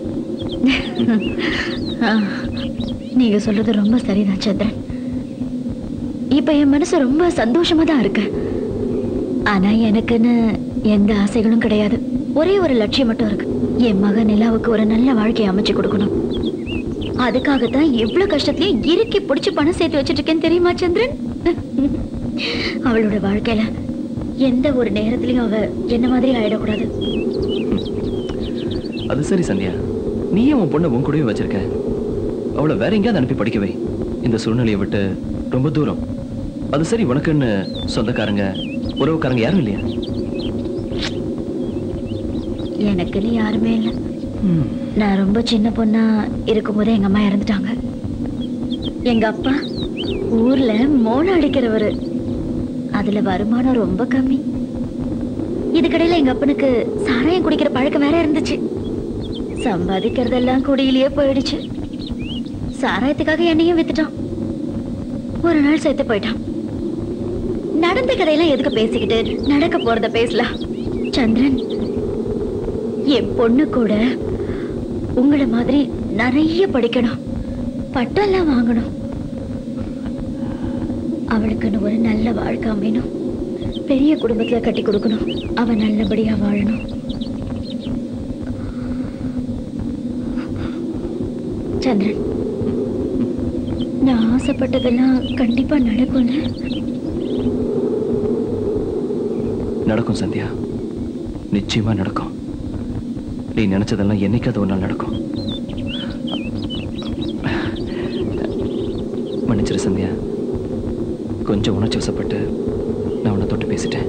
ஆ, நீங்க சொல்றது ரொம்ப சரிதான் சந்திரன் இப்ப என் மனசு ரொம்ப சந்தோஷமா தான் இருக்கு ஆனா எனக்குன்னு எந்த ஆசைகளும் கிடையாது ஒரே ஒரு லட்சியம் மட்டும் இருக்கு என் மகன் நிலாவுக்கு ஒரு நல்ல வாழ்க்கையை அமைச்சு கொடுக்கணும் அதுக்காகத்தான் எவ்வளவு கஷ்டத்துலயும் இறுக்கி பிடிச்சு பணம் சேர்த்து வச்சிட்டு இருக்கேன்னு தெரியுமா சந்திரன் அவளோட வாழ்க்கையில எந்த ஒரு நேரத்திலயும் அவ என்ன மாதிரி ஆயிடக்கூடாது அது சரி சந்தியா நீயே உன் பொண்ணை உன் கூடவே வச்சிருக்க அவளை வேற எங்கேயாவது அனுப்பி படிக்க வை இந்த சூழ்நிலையை விட்டு ரொம்ப தூரம் அது சரி உனக்குன்னு சொந்தக்காரங்க உறவுக்காரங்க யாரும் இல்லையா எனக்குன்னு யாருமே இல்லை நான் ரொம்ப சின்ன பொண்ணா இருக்கும்போதே எங்க அம்மா இறந்துட்டாங்க எங்க அப்பா ஊர்ல மோளம் அடிக்கிறவரு அதுல வருமானம் ரொம்ப கம்மி இதுக்கடையில எங்க அப்பனுக்கு சாராயம் குடிக்கிற பழக்கம் வேற இருந்துச்சு சம்பாதிக்கிறதெல்லாம் குடியிலேயே போயிடுச்சு சாராயத்துக்காக என்னையும் வித்துட்டான் ஒரு நாள் செத்து போயிட்டான் நடந்த கதையெல்லாம் எதுக்கு பேசிக்கிட்டு நடக்க போறத பேசலாம் சந்திரன் என் பொண்ணு கூட உங்களை மாதிரி நிறைய படிக்கணும் பட்டெல்லாம் வாங்கணும் அவளுக்குன்னு ஒரு நல்ல வாழ்க்கை அமையணும் பெரிய குடும்பத்துல கட்டி கொடுக்கணும் அவ நல்லபடியா வாழணும் சந்திரன் நான் ஆசைப்பட்டதெல்லாம் கண்டிப்பா நடக்கும்ல நடக்கும் சந்தியா நிச்சயமா நடக்கும் நீ நினைச்சதெல்லாம் என்னைக்காவது ஒரு நாள் நடக்கும் மன்னிச்சிரு சந்தியா கொஞ்சம் உணர்ச்சி வசப்பட்டு நான் உன்னை தொட்டு பேசிட்டேன்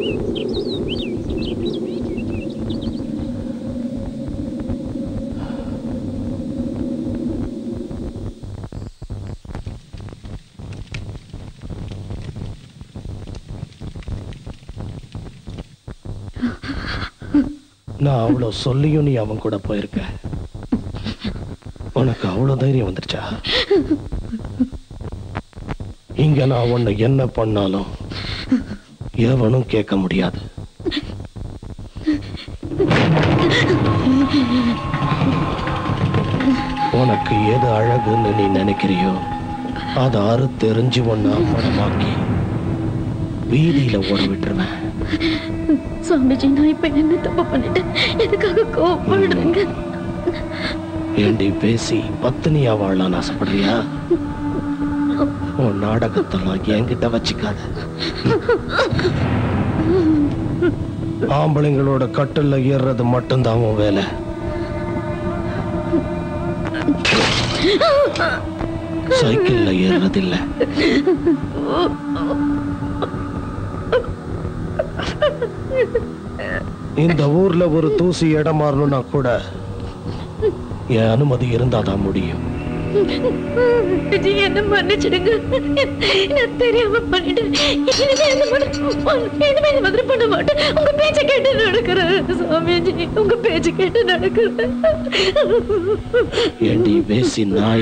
நான் அவ்வளோ சொல்லியும் நீ அவன் கூட போயிருக்க உனக்கு அவ்வளோ தைரியம் வந்துருச்சா இங்க நான் உன்னை என்ன பண்ணாலும் எவனும் கேட்க முடியாது உனக்கு எது அழகுன்னு நீ நினைக்கிறியோ அதை அறுத்தெறிஞ்சு ஒன்னா படமாக்கி வீதியில ஓட விட்டுருவேன் சுவாமிஜி நான் இப்ப என்ன தப்பு பண்ணிட்டேன் எதுக்காக கோவப்படுறீங்க ஏண்டி பேசி பத்தினியா வாழலாம்னு ஆசைப்படுறியா உன் நாடகத்தெல்லாம் என்கிட்ட வச்சுக்காத ஆம்பளைங்களோட கட்டில்ல ஏறுறது மட்டும்தான் உன் வேலை சைக்கிள்ல ஏறுறதில்ல இந்த ஊர்ல ஒரு தூசி இடம் மாறணும்னா கூட என் அனுமதி இருந்தாதான் முடியும் விஜி என்ன மன்னிச்சிடுங்க நான் தெரியாம பண்ணிட்டேன் இனிமே இந்த மாதிரி இனிமே இந்த மாதிரி பண்ண மாட்டேன் உங்க பேச்ச கேட்டு நடக்கிறேன் சுவாமிஜி உங்க பேச்ச கேட்டு நடக்கிறேன் ஏண்டி பேசி நாய்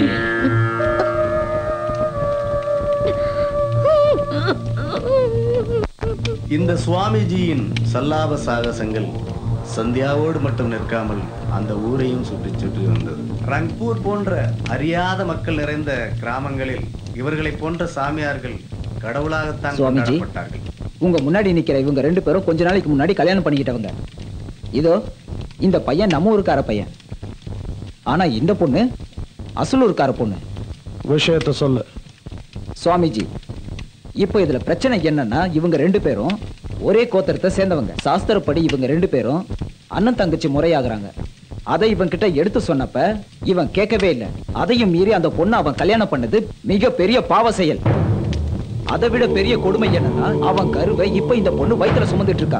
இந்த சுவாமிஜியின் சல்லாப சாகசங்கள் சந்தியாவோடு மட்டும் நிற்காமல் அந்த ஊரையும் சுற்றி சுற்றி வந்தது ரங்பூர் போன்ற அறியாத மக்கள் நிறைந்த கிராமங்களில் இவர்களை போன்ற சாமியார்கள் கடவுளாகத்தான் சுவாமிஜி. கொண்டாடப்பட்டார்கள் உங்க முன்னாடி நிக்கிற இவங்க ரெண்டு பேரும் கொஞ்ச நாளைக்கு முன்னாடி கல்யாணம் பண்ணிக்கிட்டவங்க இதோ இந்த பையன் நம்ம ஊருக்கார பையன் ஆனா இந்த பொண்ணு அசலூர்கார பொண்ணு விஷயத்த சொல்லு சுவாமிஜி இப்போ இதுல பிரச்சனை என்னன்னா இவங்க ரெண்டு பேரும் ஒரே கோத்திரத்தை சேர்ந்தவங்க சாஸ்திரப்படி இவங்க ரெண்டு பேரும் அண்ணன் தங்கச்சி முறையாகுறாங்க அதை இவன் கிட்ட எடுத்து சொன்னப்ப இவன் கேட்கவே இல்லை அதையும் மீறி அந்த பொண்ணை அவன் கல்யாணம் பண்ணது மிக பெரிய பாவ செயல் அதை விட பெரிய கொடுமை என்னன்னா அவன் கருவை இப்ப இந்த பொண்ணு வயித்துல சுமந்துட்டு இருக்கா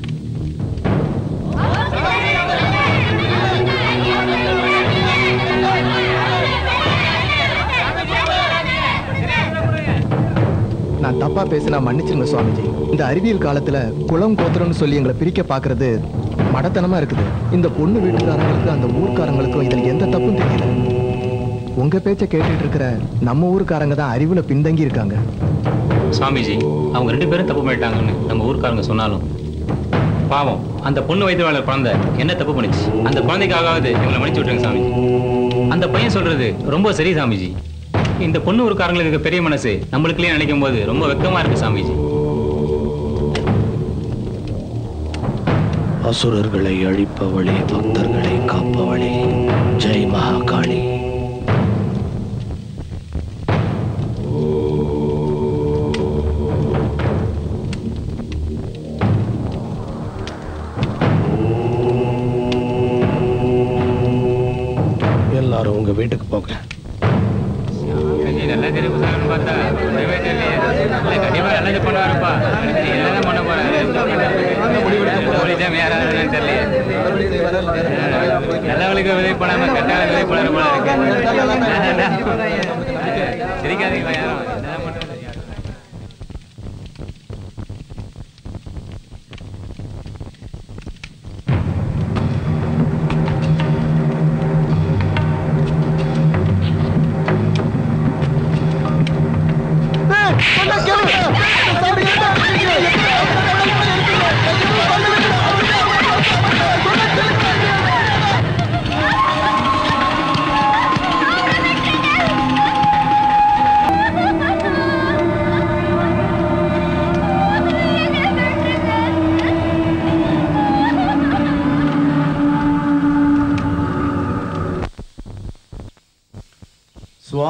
நான் தப்பா பேசினா மன்னிச்சிருங்க சுவாமிஜி இந்த அறிவியல் காலத்துல குளம் கோத்திரம்னு சொல்லி எங்களை பிரிக்க பாக்குறது மடத்தனமா இருக்குது இந்த பொண்ணு வீட்டுக்காரங்களுக்கு அந்த ஊர்க்காரங்களுக்கும் இதுல எந்த தப்பும் தெரியல உங்க பேச்ச கேட்டுட்டு இருக்கிற நம்ம ஊர்க்காரங்க தான் அறிவுல பின்தங்கி இருக்காங்க சுவாமிஜி அவங்க ரெண்டு பேரும் தப்பு பண்ணிட்டாங்கன்னு நம்ம ஊர்க்காரங்க சொன்னாலும் பாவம் அந்த பொண்ணு வயிற்று வாழ்ற குழந்தை என்ன தப்பு பண்ணுச்சு அந்த குழந்தைக்காகவாது இவங்களை மன்னிச்சு விட்டுருங்க சாமிஜி அந்த பையன் சொல்றது ரொம்ப சரி சாமிஜி இந்த பொண்ணு ஊருக்காரங்களுக்கு இருக்க பெரிய மனசு நம்மளுக்குள்ளே நினைக்கும் போது ரொம்ப வெக்கமா இருக்கு சாமிஜி அசுரர்களை அழிப்பவளே பக்தர்களை காப்பவளே ஜெய் மகாகாளி எல்லாரும் உங்க வீட்டுக்கு போங்க நல்லா தெரியும் பார்த்தா கண்டிப்பா நல்லது பண்ணுவாருப்பா என்னதான் பண்ண போறேன் யாராவது தெரியல நல்லவளுக்கு உதவி பண்ணாம கட்டாள உதவி பண்ணாரு போல இருக்கு சிரிக்காதீங்களா யாரும் என்னதான் பண்றது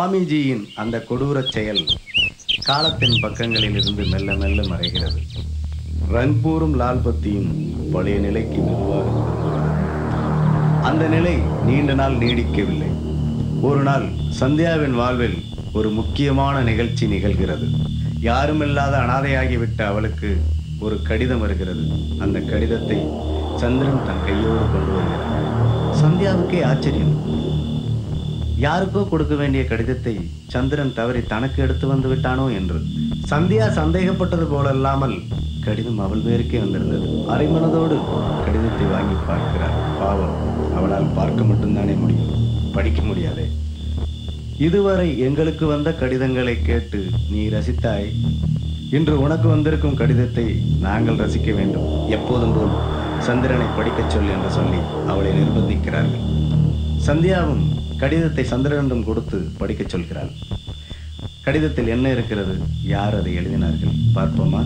சுவாமிஜியின் அந்த கொடூரச் செயல் காலத்தின் பக்கங்களில் இருந்து மெல்ல மெல்ல மறைகிறது ரங்பூரும் லால்பத்தியும் பழைய நிலைக்கு மெதுவாக திரும்புகிறது. அந்த நிலை நீண்ட நாள் நீடிக்கவில்லை ஒரு நாள் சந்தியாவின் வாழ்வில் ஒரு முக்கியமான நிகழ்ச்சி நிகழ்கிறது யாருமில்லாத அனாதையாகிவிட்ட அவளுக்கு ஒரு கடிதம் வருகிறது அந்த கடிதத்தை சந்திரன் தன் கையோடு கொண்டு வருகிறார் சந்தியாவுக்கே ஆச்சரியம் யாருக்கோ கொடுக்க வேண்டிய கடிதத்தை சந்திரன் தவறி தனக்கு எடுத்து வந்து விட்டானோ என்று சந்தியா சந்தேகப்பட்டது போலல்லாமல் கடிதம் அவள் பேருக்கே வந்திருந்தது அரைமனதோடு கடிதத்தை வாங்கி பார்க்கிறார் பாவம் அவளால் பார்க்க மட்டும்தானே முடியும் படிக்க முடியாதே இதுவரை எங்களுக்கு வந்த கடிதங்களை கேட்டு நீ ரசித்தாய் இன்று உனக்கு வந்திருக்கும் கடிதத்தை நாங்கள் ரசிக்க வேண்டும் எப்போதும் போல் சந்திரனை படிக்கச் சொல் என்று சொல்லி அவளை நிர்பந்திக்கிறார்கள் சந்தியாவும் கடிதத்தை சந்திரனிடம் கொடுத்து படிக்கச் சொல்கிறாள் கடிதத்தில் என்ன இருக்கிறது யார் அதை எழுதினார்கள் பார்ப்போமா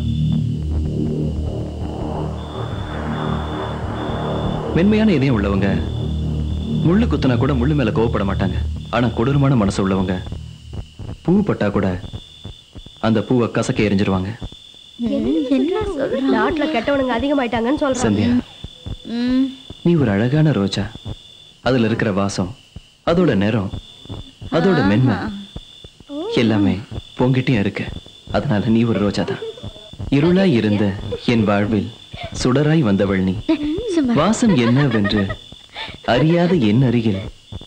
மென்மையான இதயம் உள்ளவங்க முள்ளு குத்துனா கூட முள்ளு மேல கோவப்பட மாட்டாங்க ஆனா கொடூரமான மனசு உள்ளவங்க பூ பட்டா கூட அந்த பூவை கசக்க எரிஞ்சிருவாங்க நாட்டுல கெட்டவனுங்க அதிகமாயிட்டாங்கன்னு சொல்றாங்க சந்தியா நீ ஒரு அழகான ரோஜா அதுல இருக்கிற வாசம் அதோட நிறம் அதோட மென்மை எல்லாமே பொங்கிட்டையும் இருக்கு அதனால நீ ஒரு ரோஜா தான் இருளாய் இருந்த என் வாழ்வில் சுடராய் வந்தவள் நீ வாசம் என்னவென்று அறியாத என் அருகில்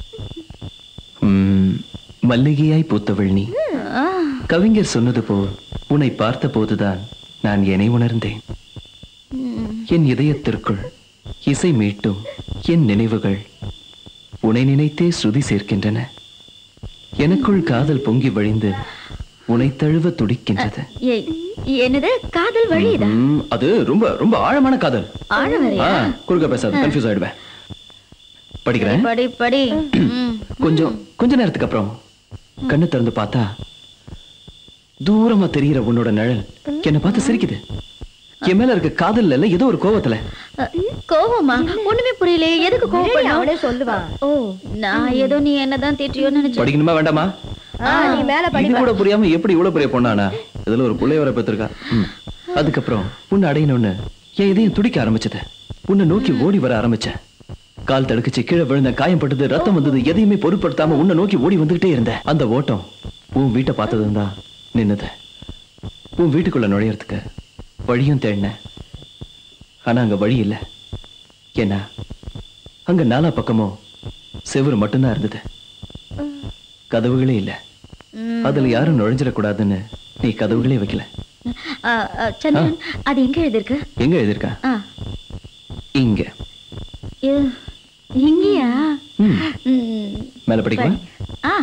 ம், மல்லிகையாய் பூத்தவள் நீ கவிஞர் சொன்னது போல் உன்னை பார்த்த போதுதான் நான் என்னை உணர்ந்தேன் என் இதயத்திற்குள் இசை மீட்டும் என் நினைவுகள் உன்னை நினைத்தே ஸ்ருதி சேர்க்கின்றன எனக்குள் காதல் பொங்கி வழிந்து உன்னை தழுவ துடிக்கின்றது ஏய், என்னது காதல் வழியுதா ம், அது ரொம்ப ரொம்ப ஆழமான காதல் ஆழம் ஆ, வரையா குறுக்க பேசாத கன்ஃபியூஸ் ஆயிடுவேன் படிக்கிறேன் படி படி ம். கொஞ்சம் கொஞ்ச நேரத்துக்கு அப்புறம் கண்ணு திறந்து பார்த்தா தூரமா தெரிகிற உன்னோட நிழல் என்னை பார்த்து சிரிக்குது என் மேல இருக்க காதல்ல இல்ல ஏதோ ஒரு கோவத்துல அ, கோவமா ஒண்ணுமே புரியலையே எதுக்கு கோவப்படணும் அவனே சொல்லுவான் ஓ நான் ஏதோ நீ என்னதான் திட்டியோன்னு நினைச்சேன் படிக்கணுமா வேண்டாமா ஆ, நீ மேல இது படிப்ப கூட புரியாம எப்படி இவ்வளவு பெரிய பொண்ணானா இதுல ஒரு பிள்ளை வர பெற்றிருக்கா ம். அதுக்கப்புறம் உன்னை அடையணும்னு என் இதயம் துடிக்க ஆரம்பிச்சது உன்னை நோக்கி ஓடி வர ஆரம்பிச்சேன் கால் தடுக்குச்சு கீழே விழுந்த காயம் பட்டது ரத்தம் வந்தது எதையுமே பொருட்படுத்தாம உன்னை நோக்கி ஓடி வந்துகிட்டே இருந்தேன் அந்த ஓட்டம் உன் வீட்டை பார்த்ததும் தான் நின்னுது உன் வீட்டுக்குள்ள நுழையறதுக்கு வழியும் தேடினேன் ஆனா அங்க வழி இல்ல ஏன்னா அங்க நாலா பக்கமும் செவுரு மட்டும்தான் இருந்தது கதவுகளே இல்ல அதுல யாரும் நுழைஞ்சிடக்கூடாதுன்னு நீ கதவுகளே வைக்கல ஆ, ஆ, சந்திரன் அது எங்க எழுதிருக்கு எங்க எழுதிருக்கா ஆ, இங்க இது- இங்கயா ம். ம், மேல படிக்கவா ஆ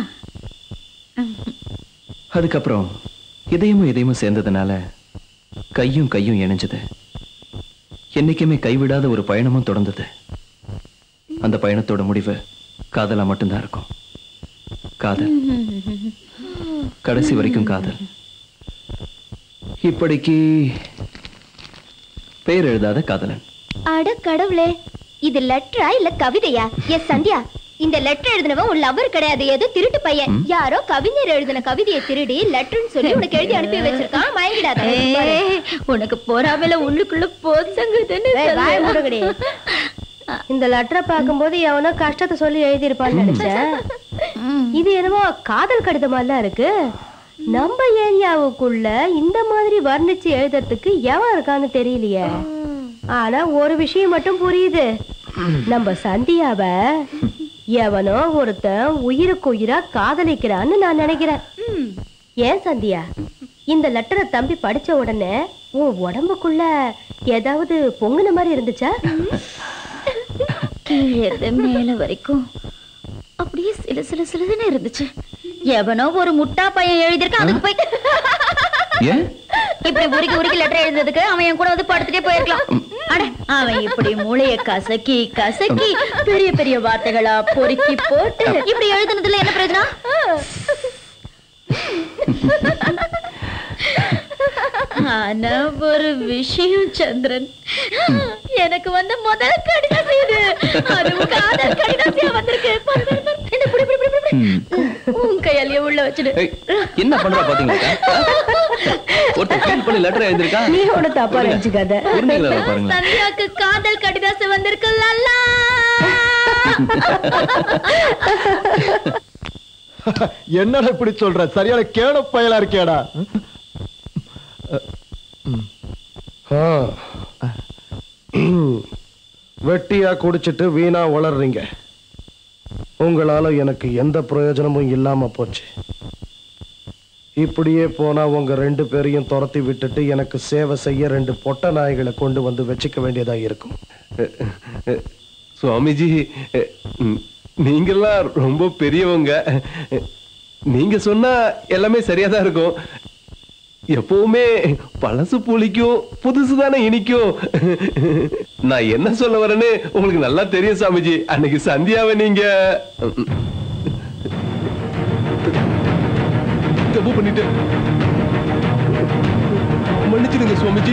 அதுக்கப்புறம் இதயமும் இதயமும் சேர்ந்ததுனால கையும் கையும் இணைஞ்சது என்னைக்குமே கைவிடாத ஒரு பயணமும் தொடர்ந்தது அந்த பயணத்தோட முடிவு காதலா மட்டும்தான் இருக்கும் காதல் கடைசி வரைக்கும் காதல் இப்படிக்கு பெயர் எழுதாத காதலன் அட கடவுளே இது லெட்டரா இல்ல கவிதையா எஸ் சந்தியா இந்த லெட்டர் எழுதினவன் உன் லவர் கிடையாது ஏதோ திருட்டு பையன் யாரோ கவிஞர் எழுதின கவிதையை திருடி லெட்டர்னு சொல்லி உனக்கு எழுதி அனுப்பி வச்சிருக்கான் மயங்கிடாத ஏய், உனக்கு பொறாமையில உள்ளுக்குள்ள போசங்குதுன்னு ஏய், வாயை சொல்லு. மூடுங்கடி. இந்த லெட்டரை பார்க்கும்போது எவனோ கஷ்டத்தை சொல்லி எழுதியிருப்பான்னு நினைச்சேன் இது என்னமோ காதல் கடிதமாலாம் இருக்கு நம்ம ஏரியாவுக்குள்ள இந்த மாதிரி வர்ணிச்சு எழுதுறதுக்கு எவன் இருக்கான்னு தெரியலையே ஆனா ஒரு விஷயம் மட்டும் புரியுது நம்ம சந்தியாவ எவனோ ஒருத்தன் உயிருக்கு உயிரா காதலிக்கிறான்னு நான் நினைக்கிறேன் ஏன் சந்தியா இந்த லெட்டரை தம்பி படிச்ச உடனே உன் உடம்புக்குள்ள ஏதாவது பொங்குன மாதிரி இருந்துச்சா கீழே இருந்து மேல வரைக்கும் அப்படியே சில சில சிலதுன்னு இருந்துச்சு எவனோ ஒரு முட்டா பையன் எழுதியிருக்கான் அதுக்கு போய் ஏன் இப்படி உருக்கி உருக்கி லெட்டர் எழுதுறதுக்கு அவன் என் கூட வந்து படுத்துட்டே போயிருக்கலாம் அட அவன் இப்படி மூளைய கசக்கி கசக்கி பெரிய பெரிய வார்த்தைகளா பொறுக்கி போட்டு இப்படி எழுதுனதுல என்ன பிரயோஜனம் ஆனா ஒரு விஷயம் சந்திரன் எனக்கு வந்த முதல் கடிதம் இது அதுவும் காதல் கடிதம் வந்திருக்கு பாரு, பாரு, பாரு. என்ன, புடி, புடி, புடி, புடி, புடி. உன் கையாலேயே உள்ள வச்சிடு ஏய், என்ன பண்றா பாத்தீங்களா ஒருத்தர் ஃபீல் பண்ணி லெட்டர் எழுதிருக்கா நீ ஒண்ணு தப்பா நினைச்சுக்காத புரிஞ்சுங்களா பாருங்களேன் சந்தியாக்கு காதல் கடிதாசம் வந்திருக்கு லல்லா என்னடா இப்படி சொல்ற சரியான கேட பயலா இருக்கேடா ஆ. வெட்டியா குடிச்சிட்டு வீணா வளர்றீங்க உங்களால எனக்கு எந்த பிரயோஜனமும் இல்லாம போச்சு இப்படியே போனா உங்க ரெண்டு பேரையும் துரத்தி விட்டுட்டு எனக்கு சேவை செய்ய ரெண்டு பொட்ட நாய்களை கொண்டு வந்து வச்சுக்க வேண்டியதா இருக்கும் சுவாமிஜி ம், நீங்கெல்லாம் ரொம்ப பெரியவங்க நீங்க சொன்னா எல்லாமே சரியா தான் இருக்கும் எப்பவுமே பழசு புளிக்கும் புதுசு தானே இனிக்கும் நான் என்ன சொல்ல வரேன்னு உங்களுக்கு நல்லா தெரியும் சாமிஜி அன்னைக்கு சந்தியாவை நீங்க தப்பு பண்ணிட்டேன் மன்னிச்சிடுங்க சுவாமிஜி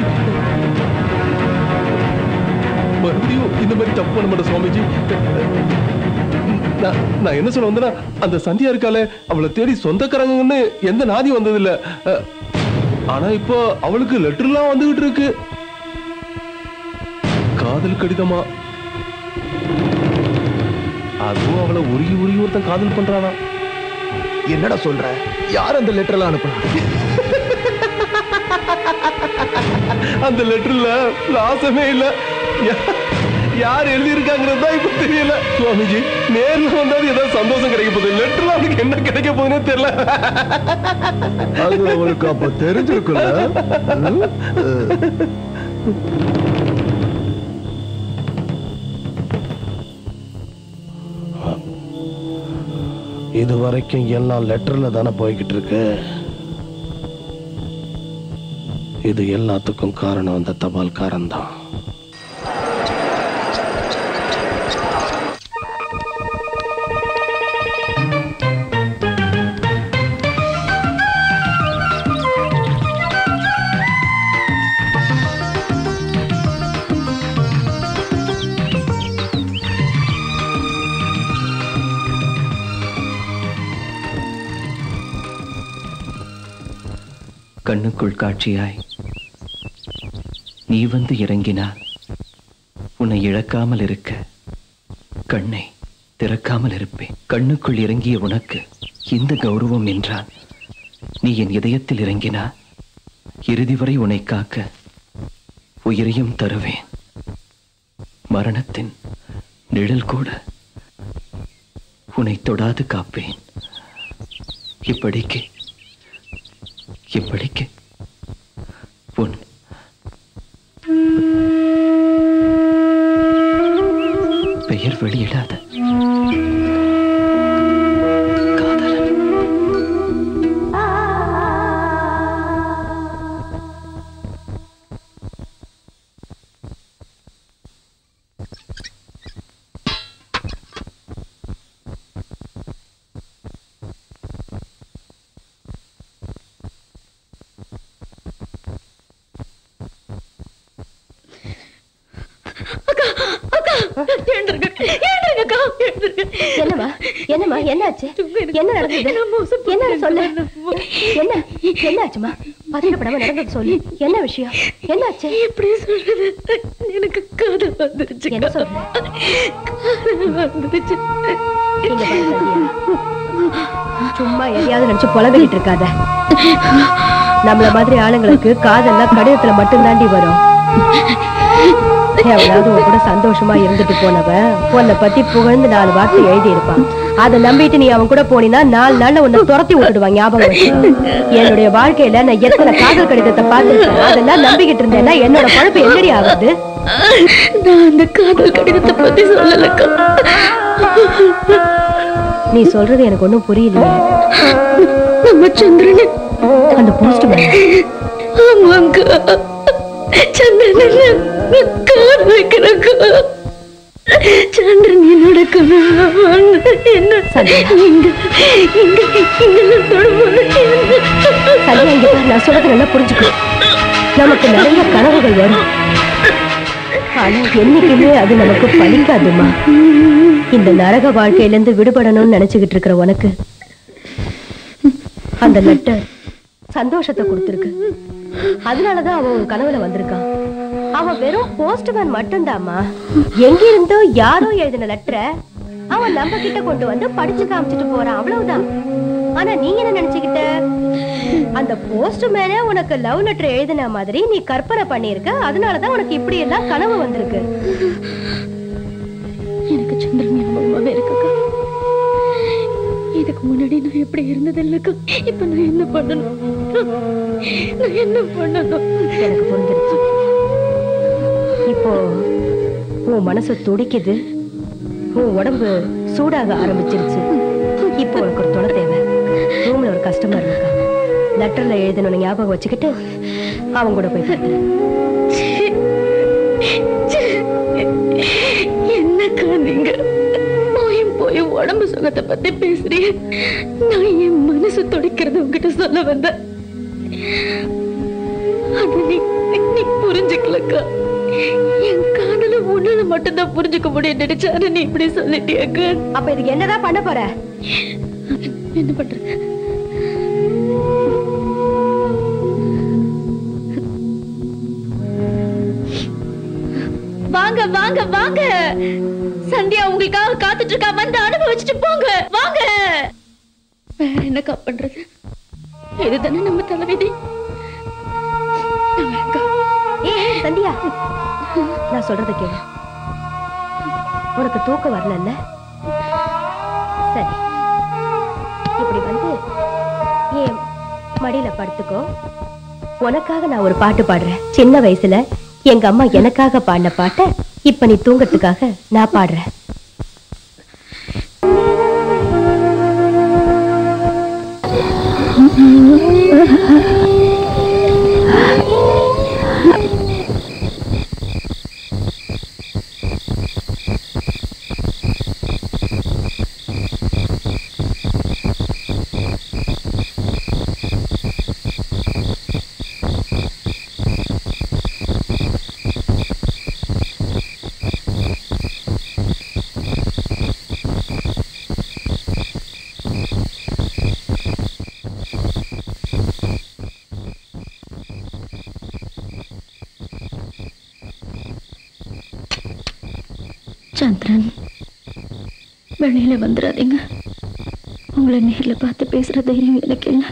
மறுபடியும் இந்த மாதிரி தப்பு பண்ண மாட்டேன் சுவாமிஜி நான் நான் என்ன சொல்ல வந்தேன்னா அந்த சந்தியா இருக்காளே அவளை தேடி சொந்தக்காரங்கன்னு எந்த நாதி வந்ததில்ல அஹ், ஆனா இப்போ அவளுக்கு லெட்டர்லாம் வந்துகிட்டு இருக்கு காதல் கடிதமா அதுவும் அவளை உருகி உருகி ஒருத்தன் காதல் பண்றானா என்னடா சொல்ற யார் அந்த லெட்டர்லாம் அனுப்புனா அந்த லெட்டர்ல லாசமே இல்ல யா- யார் எழுதியிருக்காங்கிறது தான் இப்ப தெரியல சுவாமிஜி நேர்ல வந்தாலும் ஏதாவது சந்தோஷம் கிடைக்க போகுது லெட்டர்ல அவனுக்கு என்ன கிடைக்க போகுதுன்னே தெரியல அது அவளுக்கு அப்ப தெரிஞ்சிருக்குல்ல ம்? இது வரைக்கும் எல்லாம் லெட்டர்ல தானே போய்கிட்டு இருக்கு இது எல்லாத்துக்கும் காரணம் அந்த தபால்காரன் தான் கண்ணுக்குள் காட்சியாய் நீ வந்து இறங்கினால் உன்னை இழக்காமல் இருக்க கண்ணை திறக்காமல் இருப்பேன் கண்ணுக்குள் இறங்கிய உனக்கு இந்த கௌரவம் என்றால் நீ என் இதயத்தில் இறங்கினா இறுதி வரை உன்னை காக்க உயிரையும் தருவேன் மரணத்தின் நிழல் கூட உன்னை தொடாது காப்பேன் இப்படிக்கு இப்படிக்கு உன் பெயர் வெளியிடாத காதலன் என்னம்மா என்னம்மா என்னாச்சு என்ன நடந்தது என்ன சொல்லு என்ன என்னாச்சுமா பதட்டப்படாம நடந்தது சொல்லு என்ன விஷயம் என்னாச்சு எப்படி சொல்றது எனக்கு காதல் வந்துருச்சு என்ன சொல்ற வந்துருச்சு இங்க பாரு சந்தியா. சும்மா எதையாவது நினைச்சு புலம்பிக்கிட்டு இருக்காத நம்மள மாதிரி ஆளுங்களுக்கு காதெல்லாம் கடிதத்துல மட்டும் தாண்டி வரும் எவனாவது உன் கூட சந்தோஷமா இருந்துட்டு போனவன் உன்னை பத்தி புகழ்ந்து நாலு வார்த்தை எழுதி இருப்பான் அதை நம்பிட்டு நீ அவன் கூட போனீன்னா நாலு நாள்ல உன்னை துரத்தி விட்டுடுவான் ஞாபகம் வச்சுக்கோ. என்னுடைய வாழ்க்கையில நான் எத்தனை காதல் கடிதத்தை பார்த்துருக்கேன் அதெல்லாம் நம்பிக்கிட்டு இருந்தேன்னா என்னோட பழப்பு எப்படி ஆகுது நான் அந்த காதல் கடிதத்தை பத்தி சொல்லலக்கா நீ சொல்றது எனக்கு ஒண்ணும் புரியலையே நம்ம சந்திரன் அந்த போஸ்ட் ஆமாங்க சந்திரன் கார் வைக்கிறக்கா சந்திரன் என்னோட கனவு என்ன இங்க இங்க இங்க தொடும்போது சந்தியா இங்க பாரு நான் சொல்றது நல்லா புரிஞ்சுக்கோ நமக்கு நிறைய கனவுகள் வரும் ஆனா என்னைக்குமே அது நமக்கு பலிக்காதுமா இந்த நரக வாழ்க்கையிலிருந்து விடுபடணும்னு நினைச்சுக்கிட்டு இருக்கிற உனக்கு அந்த லெட்டர் சந்தோஷத்தை கொடுத்திருக்கு அதனாலதான் அவன் உன் கனவுல வந்திருக்கான் அவன் வெறும் போஸ்ட்மேன் மட்டும்தாம்மா எங்கிருந்தோ யாரோ எழுதின லெட்டரை அவன் நம்ம கிட்ட கொண்டு வந்து படிச்சு காமிச்சிட்டு போறான் அவ்வளவுதான் ஆனா நீங்க என்ன நினைச்சுக்கிட்ட அந்த போஸ்ட்மேனே உனக்கு லவ் லெட்டர் எழுதின மாதிரி நீ கற்பனை பண்ணியிருக்க அதனாலதான் உனக்கு இப்படி எல்லாம் கனவு வந்திருக்கு எனக்கு சந்திரன் ஞாபகமாவே இருக்குக்கா இதுக்கு முன்னாடி நான் எப்படி இருந்தது இல்லக்கா இப்ப நான் என்ன பண்ணணும் நான் என்ன பண்ணணும் எனக்கு புரிஞ்சிருச்சு இப்போ உன் மனசு துடிக்குது உன் உடம்பு சூடாக ஆரம்பிச்சிருச்சு இப்போ உனக்கு ஒரு துணை தேவை ரூம்ல ஒரு கஸ்டமர் இருக்கா லெட்டர்ல எழுதணும்னு ஞாபகம் வச்சுக்கிட்டு அவங்க கூட போய் படுத்துரு. என்னக்கா நீங்க போயும் போய் உடம்பு சுகத்தை பத்தி பேசுறீங்க நான் என் மனசு துடிக்கிறது உங்ககிட்ட சொல்ல வந்தேன் அது நீ நீ புரிஞ்சுக்கலக்கா என் காதல உன்னால மட்டும்தான் புரிஞ்சுக்க முடியும் நினைச்சாரு நீ இப்படி சொல்லிட்டியாக்க அப்ப இதுக்கு என்னதான் பண்ண போற என்ன பண்றது வாங்க வாங்க வாங்க சந்தியா உங்களுக்காக காத்துட்டு இருக்கா வந்து அனுபவிச்சுட்டு போங்க வாங்க வேற என்னக்கா பண்றது இதுதானே நம்ம தலைவிதி நான் வரேன்க்கா. ஏய் ஏய், சந்தியா நான் சொல்றத கேளு உனக்கு தூக்கம் வரலல்ல சரி இப்படி வந்து ஏன் மடியில படுத்துக்கோ உனக்காக நான் ஒரு பாட்டு பாடுறேன் சின்ன வயசுல எங்க அம்மா எனக்காக பாடின பாட்டை இப்ப நீ தூங்கறதுக்காக நான் பாடுறேன் சந்திரன் வெளியில வந்துடாதீங்க உங்களை நேர்ல பார்த்து பேசுற தைரியம் எனக்கு இல்லை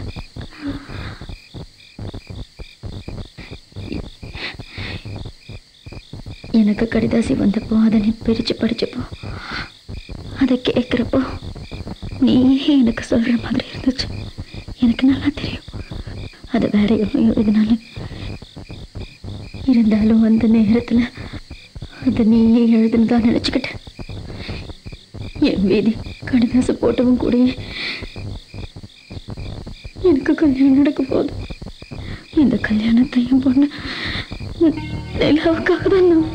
எனக்கு கடிதாசி வந்தப்போ அதை நீ பிரிச்சு படிச்சப்போ அதை கேட்குறப்போ நீயே எனக்கு சொல்ற மாதிரி இருந்துச்சு எனக்கு நல்லா தெரியும் அது வேற எவன் எழுதினாலும் இருந்தாலும் அந்த நேரத்துல அது நீயே எழுதுனதா நினைச்சுக்கிட்டேன் என் வீதி கடிதாசு போட்டவன் கூடயே எனக்கு கல்யாணம் நடக்க போகுது இந்த கல்யாணத்தை என் பொண்ணு நிலாவுக்காக தான் நான்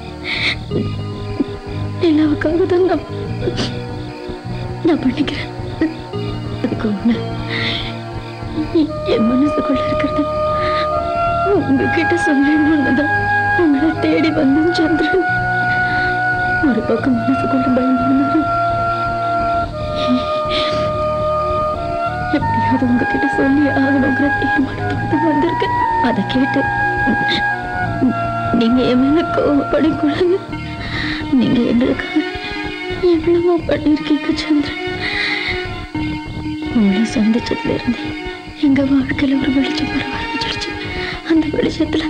நிலாவுக்காக தான் நான் நான் பண்ணிக்கிறேன் அதுக்கு ஒண்ணு என் மனசுக்குள்ள இருக்கிறது உங்ககிட்ட சொல்லணும்னு தான் உங்களை தேடி வந்தேன் சந்திரன் ஒரு பக்கம் மனசுக்குள்ள பயம் இருந்தாலும் எப்படியாவது உங்ககிட்ட சொல்லி ஆகணுங்கிற தீர்மானத்தோட தான் வந்திருக்கேன் அதை கேட்டு நீங்க என் மேல கோவப்படக்கூடாது நீங்க எங்களுக்காக எவ்வளவோ பண்ணிருக்கீங்க சந்திரன் உங்களை சந்திச்சதுல இருந்து எங்க வாழ்க்கையில ஒரு வெளிச்சம் வர ஆரம்பிச்சிருச்சு அந்த வெளிச்சத்துல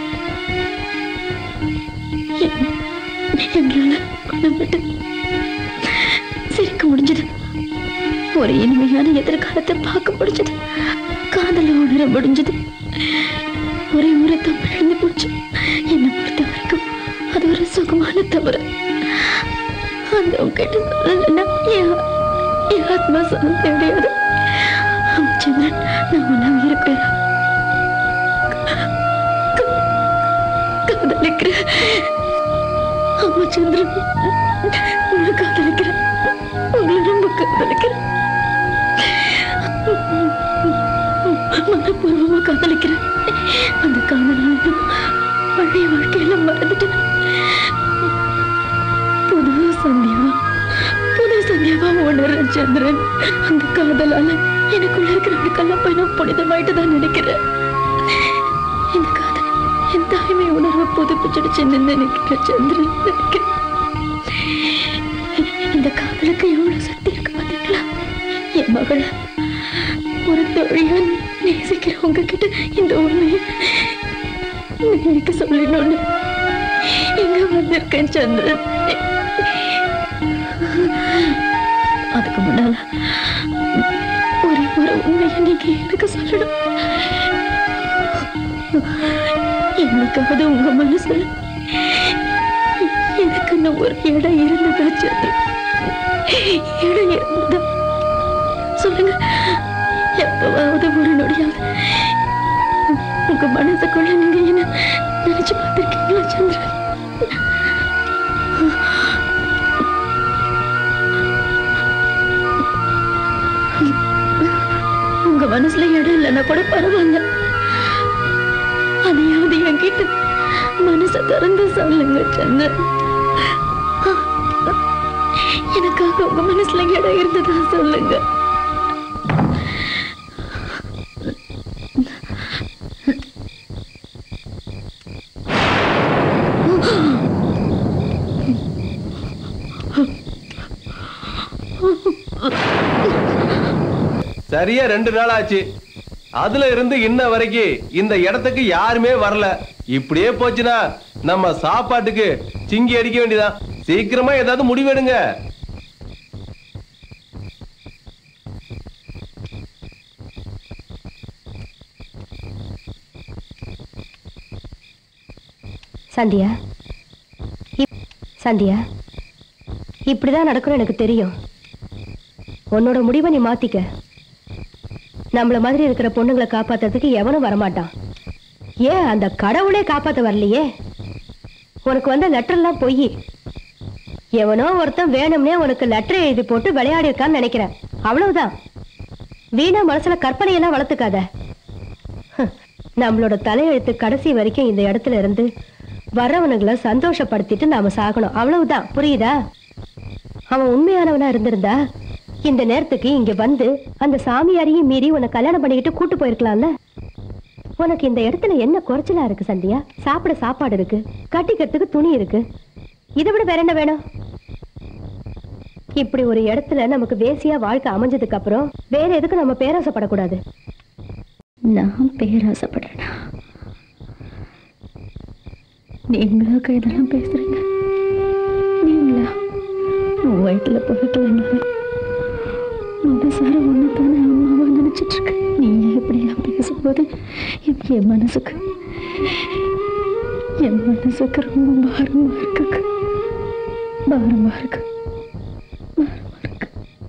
எ- எங்களால குணம் விட்டு சிரிக்க முடிஞ்சது ஒரு இனிமையான எதிர்காலத்தை பார்க்க முடிஞ்சது காதல உணர முடிஞ்சது ஒரே ஒரு தப்பு இழந்து போச்சு என்னை பொறுத்த வரைக்கும் அது ஒரு சுகமான தவறு அந்த உங்ககிட்ட சொல்லலைன்னா என் என் ஆத்மா சொல்ல தெரியாது சந்திரன் நான் உன்னை இருக்கிறேன் காதலிக்கிறேன் ஆமா சந்திரன் உங்களை காதலிக்கிறேன் உங்களை ரொம்ப காதலிக்கிறேன் மனப்பூர்வமா காதலிக்கிறேன் அந்த காதலாலும் பழைய வாழ்க்கையெல்லாம் மறந்துட்டேன் புது சந்தியாவா புது சந்தியாவா உணர்றேன் சந்திரன் அந்த காதலால எனக்குள்ள இருக்கிற அடுக்கெல்லாம் போய் நான் புனிதமாயிட்டு தான் நினைக்கிறேன் இந்த காதல் என் தாய்மை உணர்வை புதுப்பிச்சிடுச்சுன்னு நினைக்கிறேன் சந்திரன் நினைக்கிறேன் இந்த காதலுக்கு எவ்வளவு சக்தி இருக்கு பாத்தீங்களா என் மகள ஒரு தொழியா நேசிக்கிறவங்க கிட்ட இந்த உண்மையை எனக்கு சொல்லணும்னு இங்க வந்திருக்கேன் சந்திரன் அதுக்கு முன்னால ஒரே ஒரு உண்மையை நீங்க எனக்கு சொல்லணும் என்னைக்காவது உங்க மனசுல எனக்குன்னு ஒரு இடம் இருந்ததா சந்திரன் இடம் இருந்ததா சொல்லுங்க எப்பவாவது ஒரு நொடியாவது உங்க மனசுக்குள்ள நீங்க என்ன நினைச்சு பார்த்திருக்கீங்களா சந்திரன் உங்க மனசுல இடம் இல்லைன்னா கூட பரவாயில்ல அதையாவது என்கிட்ட மனசை திறந்து சொல்லுங்க சந்திரன் எனக்காக உங்க மனசுல இடம் இருந்ததா சொல்லுங்க சரியா ரெண்டு நாள் ஆச்சு அதுல இருந்து இன்ன வரைக்கும் இந்த இடத்துக்கு யாருமே வரல இப்படியே போச்சுன்னா நம்ம சாப்பாட்டுக்கு சிங்கி அடிக்க வேண்டியதான் சீக்கிரமா ஏதாவது முடிவெடுங்க சந்தியா இப்- சந்தியா இப்படிதான் நடக்கும்னு எனக்கு தெரியும் உன்னோட முடிவை நீ மாத்திக்க நம்மள மாதிரி இருக்கிற பொண்ணுங்களை காப்பாத்துறதுக்கு எவனும் வரமாட்டான் ஏன் அந்த கடவுளே காப்பாத்த வரலையே உனக்கு வந்த லெட்டர்லாம் பொய் எவனோ ஒருத்தன் வேணும்னே உனக்கு லெட்டர் எழுதி போட்டு விளையாடி இருக்கான்னு நினைக்கிறேன் அவ்வளவுதான் வீணா மனசுல கற்பனையெல்லாம் வளர்த்துக்காத ஹ், நம்மளோட தலையெழுத்து கடைசி வரைக்கும் இந்த இடத்துல இருந்து வர்றவனுங்களை சந்தோஷப்படுத்திட்டு நாம சாகணும் அவ்வளவுதான் புரியுதா அவன் உண்மையானவனா இருந்திருந்தா இந்த நேரத்துக்கு இங்க வந்து அந்த சாமியாரையும் மீறி உன்னை கல்யாணம் பண்ணிக்கிட்டு கூட்டு போயிருக்கலாம்ல உனக்கு இந்த இடத்துல என்ன குறைச்சலா இருக்கு சந்தியா சாப்பிட சாப்பாடு இருக்கு கட்டிக்கிறதுக்கு துணி இருக்கு இதை விட வேற என்ன வேணும் இப்படி ஒரு இடத்துல நமக்கு வேசியா வாழ்க்கை அமைஞ்சதுக்கு அப்புறம் வேற எதுக்கு நம்ம பேராசைப்படக்கூடாது நான் பேராசைப்படுறேனா நீங்களாக்க இதெல்லாம் பேசுறீங்க நீங்களா உன் வயிற்றுல பிறக்கலனாலும் மனசார ஒன்று தானே அம்மாவா நினைச்சிட்டு இருக்க நீங்க இப்படிலாம் பேசும்போது என் என் மனசுக்கு என் மனசுக்கு ரொம்ப பாரமா இருக்கு பாரமா இருக்கு பாரமா இருக்கு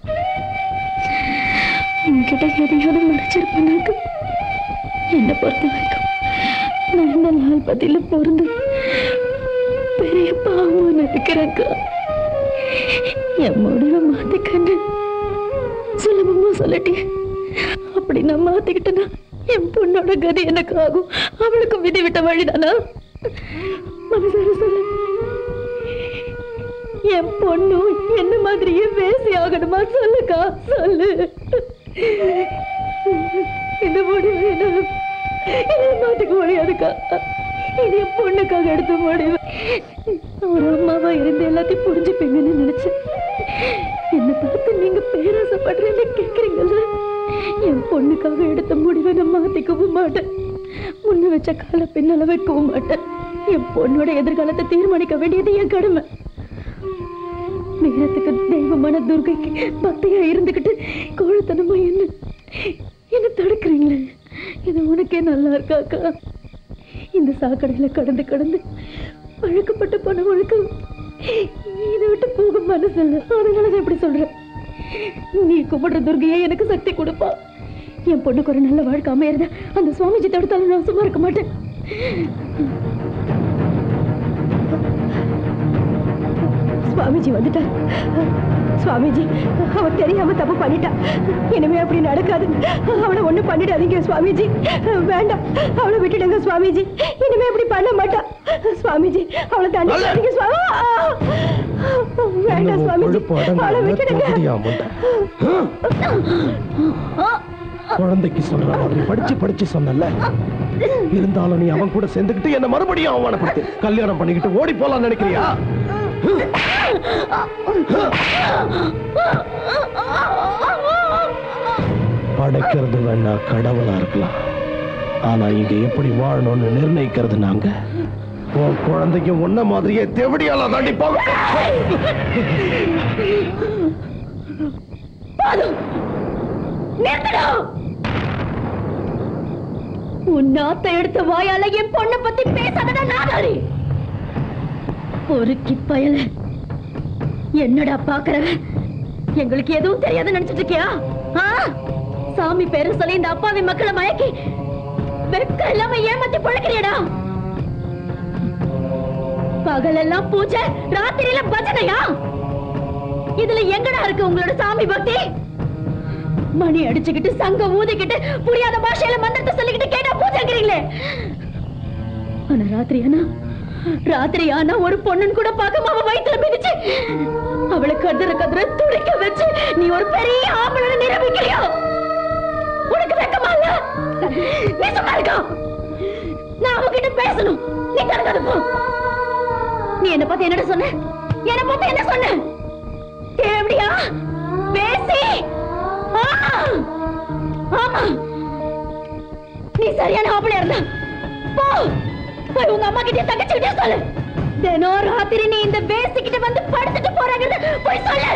உன்கிட்ட எதையாவது மறைச்சிருப்பேனாக்கு என்னை பொறுத்த வரைக்கும் நான் இந்த நாள் பதில பிறந்து பெரிய பாவமா நினைக்கிறேக்கா என் முடிவை மாத்திக்கன்னு சுலபமா சொல்லட்டே அப்படி நான் மாத்திக்கிட்டேன்னா என் பொண்ணோட கதி எனக்கு ஆகும் அவளுக்கு விதி விட்ட வழிதானா மனசார சொல்லு என் பொண்ணும் என்ன மாதிரியே பேசி ஆகணுமா சொல்லுக்கா சொல்லு இந்த முடிவு என்னால என்னால மாத்திக்க முடியாதுக்கா இது என் பொண்ணுக்காக எடுத்த முடிவு ஒரு அம்மாவா இருந்து எல்லாத்தையும் புரிஞ்சுப்பீங்கன்னு நினைச்சேன் என்ன பார்த்து நீங்க பேராசைப்படுறேன்னு கேக்குறீங்கல்ல என் பொண்ணுக்காக எடுத்த முடிவை நான் மாத்திக்கவும் மாட்டேன் முன்ன வச்ச கால பின்னால வைக்கவும் மாட்டேன் என் பொண்ணோட எதிர்காலத்தை தீர்மானிக்க வேண்டியது என் கடமை நேரத்துக்கு தெய்வமான துர்கைக்கு பக்தியா இருந்துகிட்டு கோழத்தனமா என்ன என்ன தடுக்கிறீங்களே இது உனக்கே நல்லா இருக்காக்கா இந்த சாக்கடையில கடந்து கடந்து பழக்கப்பட்ட பணவனுக்கு இதை விட்டு போக மனசு இல்லை அதனால தான் இப்படி சொல்றேன் நீ கும்பிடுற துர்கையே எனக்கு சக்தி கொடுப்பா என் பொண்ணுக்கு ஒரு நல்ல வாழ்க்கை அமையறத அந்த சுவாமிஜி தடுத்தாலும் நான் சும்மா இருக்க மாட்டேன் சுவாமிஜி வந்துட்டார் சுவாமிஜி அவ தெரியாம தப்பு பண்ணிட்டா இனிமே அப்படி நடக்காது அவளை ஒண்ணும் பண்ணிடாதீங்க சுவாமிஜி வேண்டாம் அவளை விட்டுடுங்க சுவாமிஜி இனிமே அப்படி பண்ண மாட்டா சுவாமிஜி அவளை தண்டிக்காதீங்க சுவாமி வேண்டாம் சுவாமிஜி கொழுப்பு அவளை அடங்காம விட்டுடுங்க தொகுதியா முண்டை. குழந்தைக்கு சொல்ற மாதிரி படிச்சு படிச்சு சொன்னல இருந்தாலும் நீ அவன் கூட சேர்ந்துக்கிட்டு என்ன மறுபடியும் அவமானப்படுத்து கல்யாணம் பண்ணிக்கிட்டு ஓடி போலாம் நினைக்கிறியா படைக்கிறது வேணா கடவுளா இருக்கலாம் ஆனா இங்க எப்படி வாழணும்னு நிர்ணயிக்கிறது நாங்க உன் குழந்தைக்கு உன்ன மாதிரியே தெவடியால தாண்டி போக போதும் நிறுத்தடா உன் நாத்த எடுத்த வாயால என் பொண்ணை பத்தி பேசாதடா நாதாரி பொறுக்கி பயல என்னடா பாக்குறவன் எங்களுக்கு எதுவும் தெரியாதுன்னு நினைச்சிட்டு இருக்கியா ஆ? சாமி பேரு சொல்லி இந்த அப்பாவி மக்களை மயக்கி வெக்கம் இல்லாம ஏமாத்தி பழக்கிறியடா பகலெல்லாம் பூஜை ராத்திரியில பஜனையா இதுல எங்கடா இருக்கு உங்களோட சாமி பக்தி மணி அடிச்சுக்கிட்டு சங்க ஊதிக்கிட்டு புரியாத பாஷையில மந்திரத்தை சொல்லிக்கிட்டு கேட்டா பூஜைங்கிறீங்களே ஆனா ராத்திரி ஆனா ராத்திரி ஆனா ஒரு பொண்ணுன்னு கூட பார்க்காம அவ வயித்துல மிதிச்சு அவளை கதற கதற துடிக்க வச்சு நீ ஒரு பெரிய ஆம்பளை நிரூபிக்கிறியோ உனக்கு வெக்கமா இல்ல நீ சும்மா இருக்கா நான் அவகிட்ட பேசணும் நீ தடுக்காத போ நீ என்ன பத்தி என்னடா சொன்ன என்ன பத்தி என்ன சொன்ன எப்படியா பேசி ஆ! ஆமா நீ சரியான ஆம்பளையா இருந்தா போ போய் உங்க அம்மா கிட்ட தங்கச்சி கிட்ட சொல்லு தினம் ராத்திரி நீ இந்த பேசிக்கிட்ட வந்து படுத்துட்டு போறாங்க போய் சொல்லு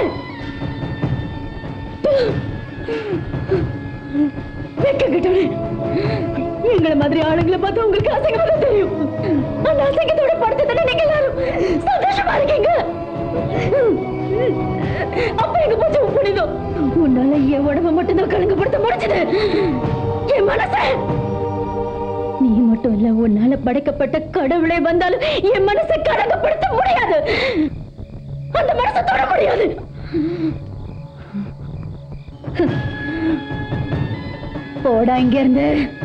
வெக்கக்கிட்டோட எங்களை மாதிரி ஆளுங்களை பார்த்தா உங்களுக்கு அசைக்கமா தான் தெரியும் அந்த அசைக்கத்தோட படுத்ததுல நீங்க எல்லாரும் சந்தோஷமா இருக்கீங்க அப்ப எங்க போச்சு உன் புனிதம் உன்னால என் உடம்ப மட்டும்தான் கலங்கப்படுத்த முடிஞ்சது என் மனச நீ மட்டும் இல்ல உன்னால படைக்கப்பட்ட கடவுளே வந்தாலும் என் மனசை கலங்கப்படுத்த முடியாது அந்த மனசை தொட முடியாது போடா இங்க இருந்து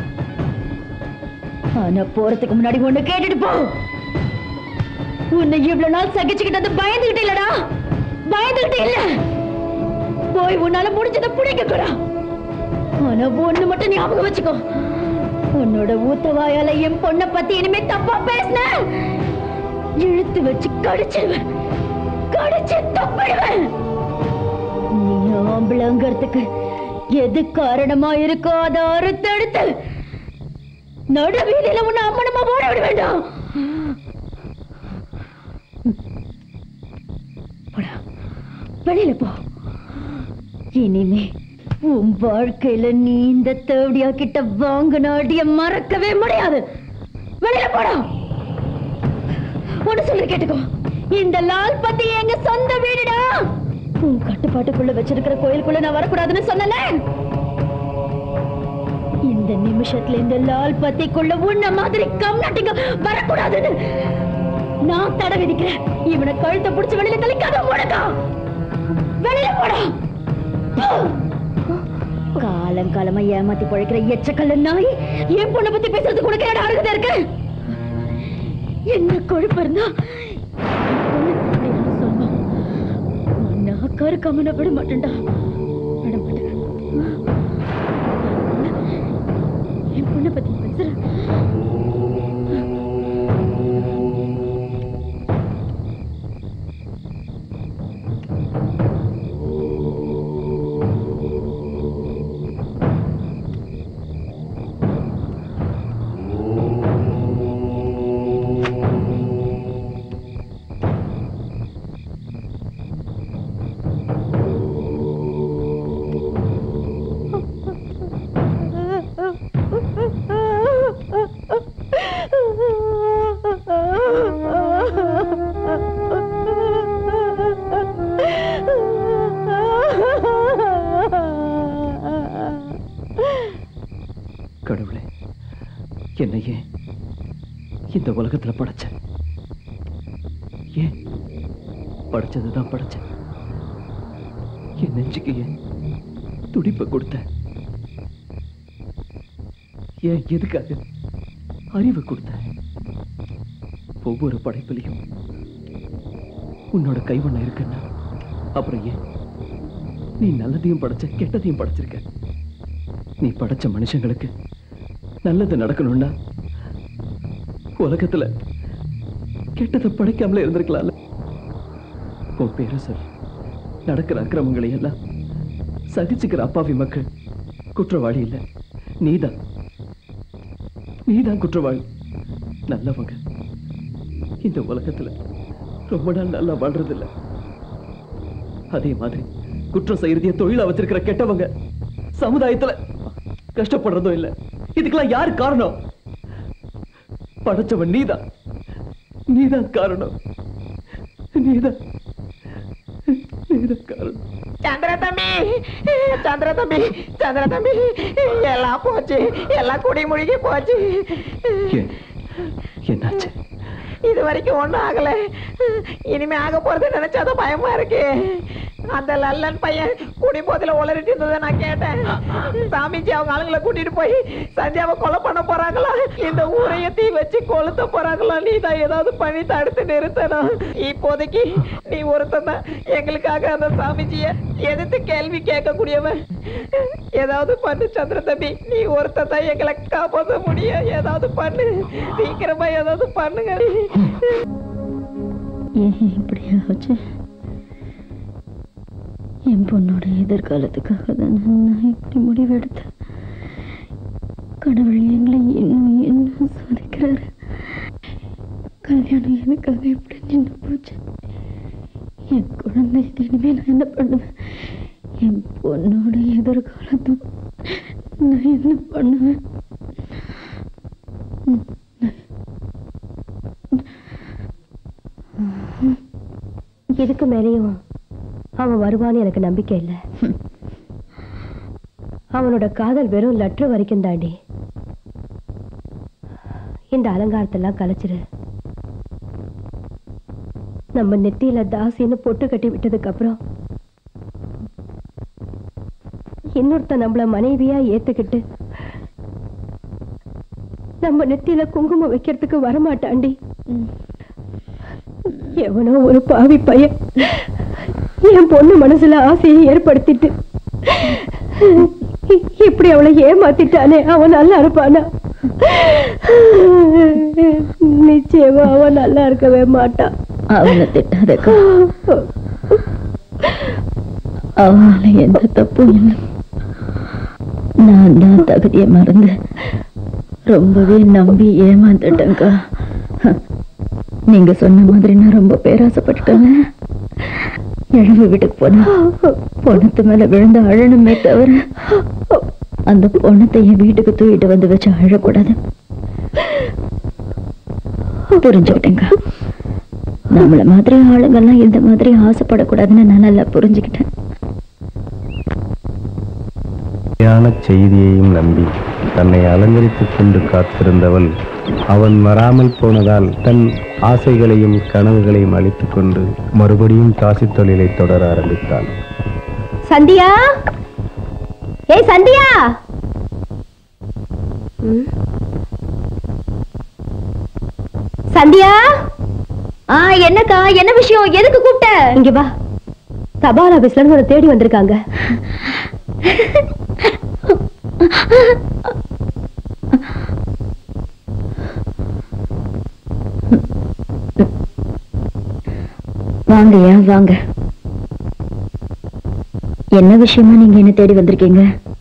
ஆனா போறதுக்கு முன்னாடி ஒண்ணு கேட்டுட்டு போ உன்னை இவ்வளவு நாள் சகிச்சுக்கிட்டது பயந்துகிட்டு இல்லடா பயந்துகிட்டு இல்ல போய் உன்னால முடிஞ்சதை பிடிக்க கூட ஆனா ஒண்ணு மட்டும் ஞாபகம் வச்சுக்கோ உன்னோட ஊத்த வாயால என் பொண்ணை பத்தி இனிமே தப்பா பேசின இழுத்து வச்சு கடிச்சிடுவேன் கடிச்சு தப்பிடுவேன் நீ ஆம்பளங்கிறதுக்கு எது காரணமா இருக்கோ அதை அறுத்தெடுத்து நடு வீதியில உன்னை அம்மனமா ஓட விட வேண்டாம் போடா வெளியில போ இனிமே உன் வாழ்க்கையில நீ இந்த தேவடியா கிட்ட வாங்கின அடிய மறக்கவே முடியாது வெளியில போடா ஒண்ணு சொல்லி கேட்டுக்கோ இந்த லால் பத்தி எங்க சொந்த வீடுடா உன் கட்டுப்பாட்டுக்குள்ள வச்சிருக்கிற கோயிலுக்குள்ள நான் வரக்கூடாதுன்னு சொன்னல இந்த நிமிஷத்துல இந்த லால் பத்திக்குள்ள உன்ன மாதிரி கம் நாட்டிங்க வரக்கூடாதுன்னு நான் தடை விதிக்கிறேன் இவனை கழுத்தை பிடிச்சு வெளியில தள்ளிக்காத முடக்கா வெளியில போடா போ. காலங்காலமா ஏமாத்தி பழைக்கிற எச்சக்கல்ல நாய் என் பொண்ணை பத்தி பேசுறதுக்கு உனக்கு என்னடா அருகதை இருக்கு என்ன கொழுப்பு இருந்தா என் பொண்ணு இப்படின்னு சொல்லுவான். நான் கருக்காம நான் விட மாட்டேன்டா விட மாட்டேன் என் பொண்ணை பத்தி பேசுறேன் கடவுளே என்னை ஏன் இந்த உலகத்துல படைச்ச ஏன் படைச்சதுதான் படைச்சேன் என் நெஞ்சுக்கு ஏன் துடிப்பை கொடுத்த ஏன் எதுக்காக அறிவை கொடுத்த ஒவ்வொரு படைப்பிலையும் உன்னோட கைவண்ணம் இருக்குன்னா அப்புறம் ஏன் நீ நல்லதையும் படைச்ச கெட்டதையும் படைச்சிருக்க நீ படைச்ச மனுஷங்களுக்கு நல்லது நடக்கணும்னா உலகத்துல கெட்டதை படைக்காமலே இருந்திருக்கலாம்ல உன் பேரை சொல் நடக்கிற அக்கிரமங்களை எல்லாம் சகிச்சுக்கிற அப்பாவி மக்கள் குற்றவாளி இல்ல நீதான் நீதான் குற்றவாளி நல்லவங்க இந்த உலகத்துல ரொம்ப நாள் நல்லா வாழ்றது இல்ல அதே மாதிரி குற்றம் செய்யறதைய தொழிலா வச்சிருக்கிற கெட்டவங்க சமுதாயத்துல கஷ்டப்படுறதும் இல்ல இதுக்கெல்லாம் யாரு காரணம் படைச்சவன் நீதான் நீதான் காரணம் நீதான் நீதான் காரணம் சந்திர தம்பி சந்திர தம்பி சந்திர தம்பி எல்லாம் போச்சு எல்லாம் குடி முழுகி போச்சு ஏன் என்னாச்சு இது வரைக்கும் ஒண்ணும் ஆகல இனிமே ஆக போறது நினைச்சாதான் பயமா இருக்கு அந்த லல்லன் பையன் குடி போதில உளறிட்டு இருந்ததை நான் கேட்டேன் சாமிஜி அவங்க ஆளுங்களை கூட்டிட்டு போய் சந்தியாவை கொலை பண்ண போறாங்களா இந்த ஊரைய தீ வச்சு கொளுத்த போறாங்களா நீ தான் ஏதாவது பண்ணி தடுத்து நிறுத்தணும் இப்போதைக்கு நீ ஒருத்தன் தான் எங்களுக்காக அந்த சாமிஜிய எதிர்த்து கேள்வி கேட்கக்கூடியவன் ஏதாவது பண்ணு சந்திர தம்பி நீ ஒருத்தன் தான் எங்களை காப்பாற்ற முடியும் ஏதாவது பண்ணு சீக்கிரமா ஏதாவது பண்ணுங்க ஏன் இப்படி ஆச்சு என் பொண்ணோட எதிர்காலத்துக்காக தான் நான் இப்படி முடிவெடுத்தேன் கடவுள் எங்களை இன்னும் இன்னும் சோதிக்கிறாரு கல்யாணம் எனக்காக இப்படி நின்று போச்சு என் குழந்தைக்கு இனிமே நான் என்ன பண்ணுவேன் என் பொண்ணோட எதிர்காலத்துக்கு நான் என்ன பண்ணுவேன் இதுக்கு மேலேயும் அவன் வருவான்னு எனக்கு நம்பிக்கை இல்லை அவனோட காதல் வெறும் லெட்டர் வரைக்கும் தாண்டி இந்த அலங்காரத்தெல்லாம் கலைச்சிரு நம்ம நெத்தியில தாசின்னு பொட்டு கட்டி விட்டதுக்கு அப்புறம் இன்னொருத்த நம்மள மனைவியா ஏத்துக்கிட்டு நம்ம நெத்தியில குங்குமம் வைக்கிறதுக்கு வரமாட்டாண்டி எவனோ ஒரு பாவி பையன் என் பொண்ணு மனசுல ஆசையை ஏற்படுத்திட்டு இப்படி அவளை ஏமாத்திட்டானே அவன் நல்லா இருப்பானா நிச்சயமா அவன் நல்லா இருக்கவே மாட்டான் அவனை திட்டாதக்கா அவனால எந்த தப்பும் இல்லை நான் தான் தகுதியை மறந்து ரொம்பவே நம்பி ஏமாந்துட்டேங்க்கா நீங்க சொன்ன மாதிரி நான் ரொம்ப பேராசைப்பட்டுட்டேங்க இழவு வீட்டுக்கு போனா பொணத்து மேல விழுந்து அழணுமே தவிர அந்த பொணத்தை என் வீட்டுக்கு தூக்கிட்டு வந்து வச்சு அழக்கூடாது புரிஞ்சுக்கிட்டேங்க நம்மள மாதிரி ஆளுங்கெல்லாம் இந்த மாதிரி ஆசைப்படக்கூடாதுன்னு நான் நல்லா புரிஞ்சுக்கிட்டேன் யான செய்தியையும் நம்பி தன்னை அலங்கரித்துக் கொண்டு காத்திருந்தவள் அவன் வராமல் போனதால் தன் ஆசைகளையும் கனவுகளையும் அழித்துக் கொண்டு மறுபடியும் காசி தொழிலை தொடர ஆரம்பித்தாள் சந்தியா ஏய் சந்தியா ம். சந்தியா ஆ என்னக்கா என்ன விஷயம் எதுக்கு கூப்பிட்ட இங்க வா தபால் ஆபீஸ்ல இருந்து உன்னை தேடி வந்திருக்காங்க வாங்கய்யா வாங்க என்ன விஷயமா நீங்க என்ன தேடி வந்திருக்கீங்க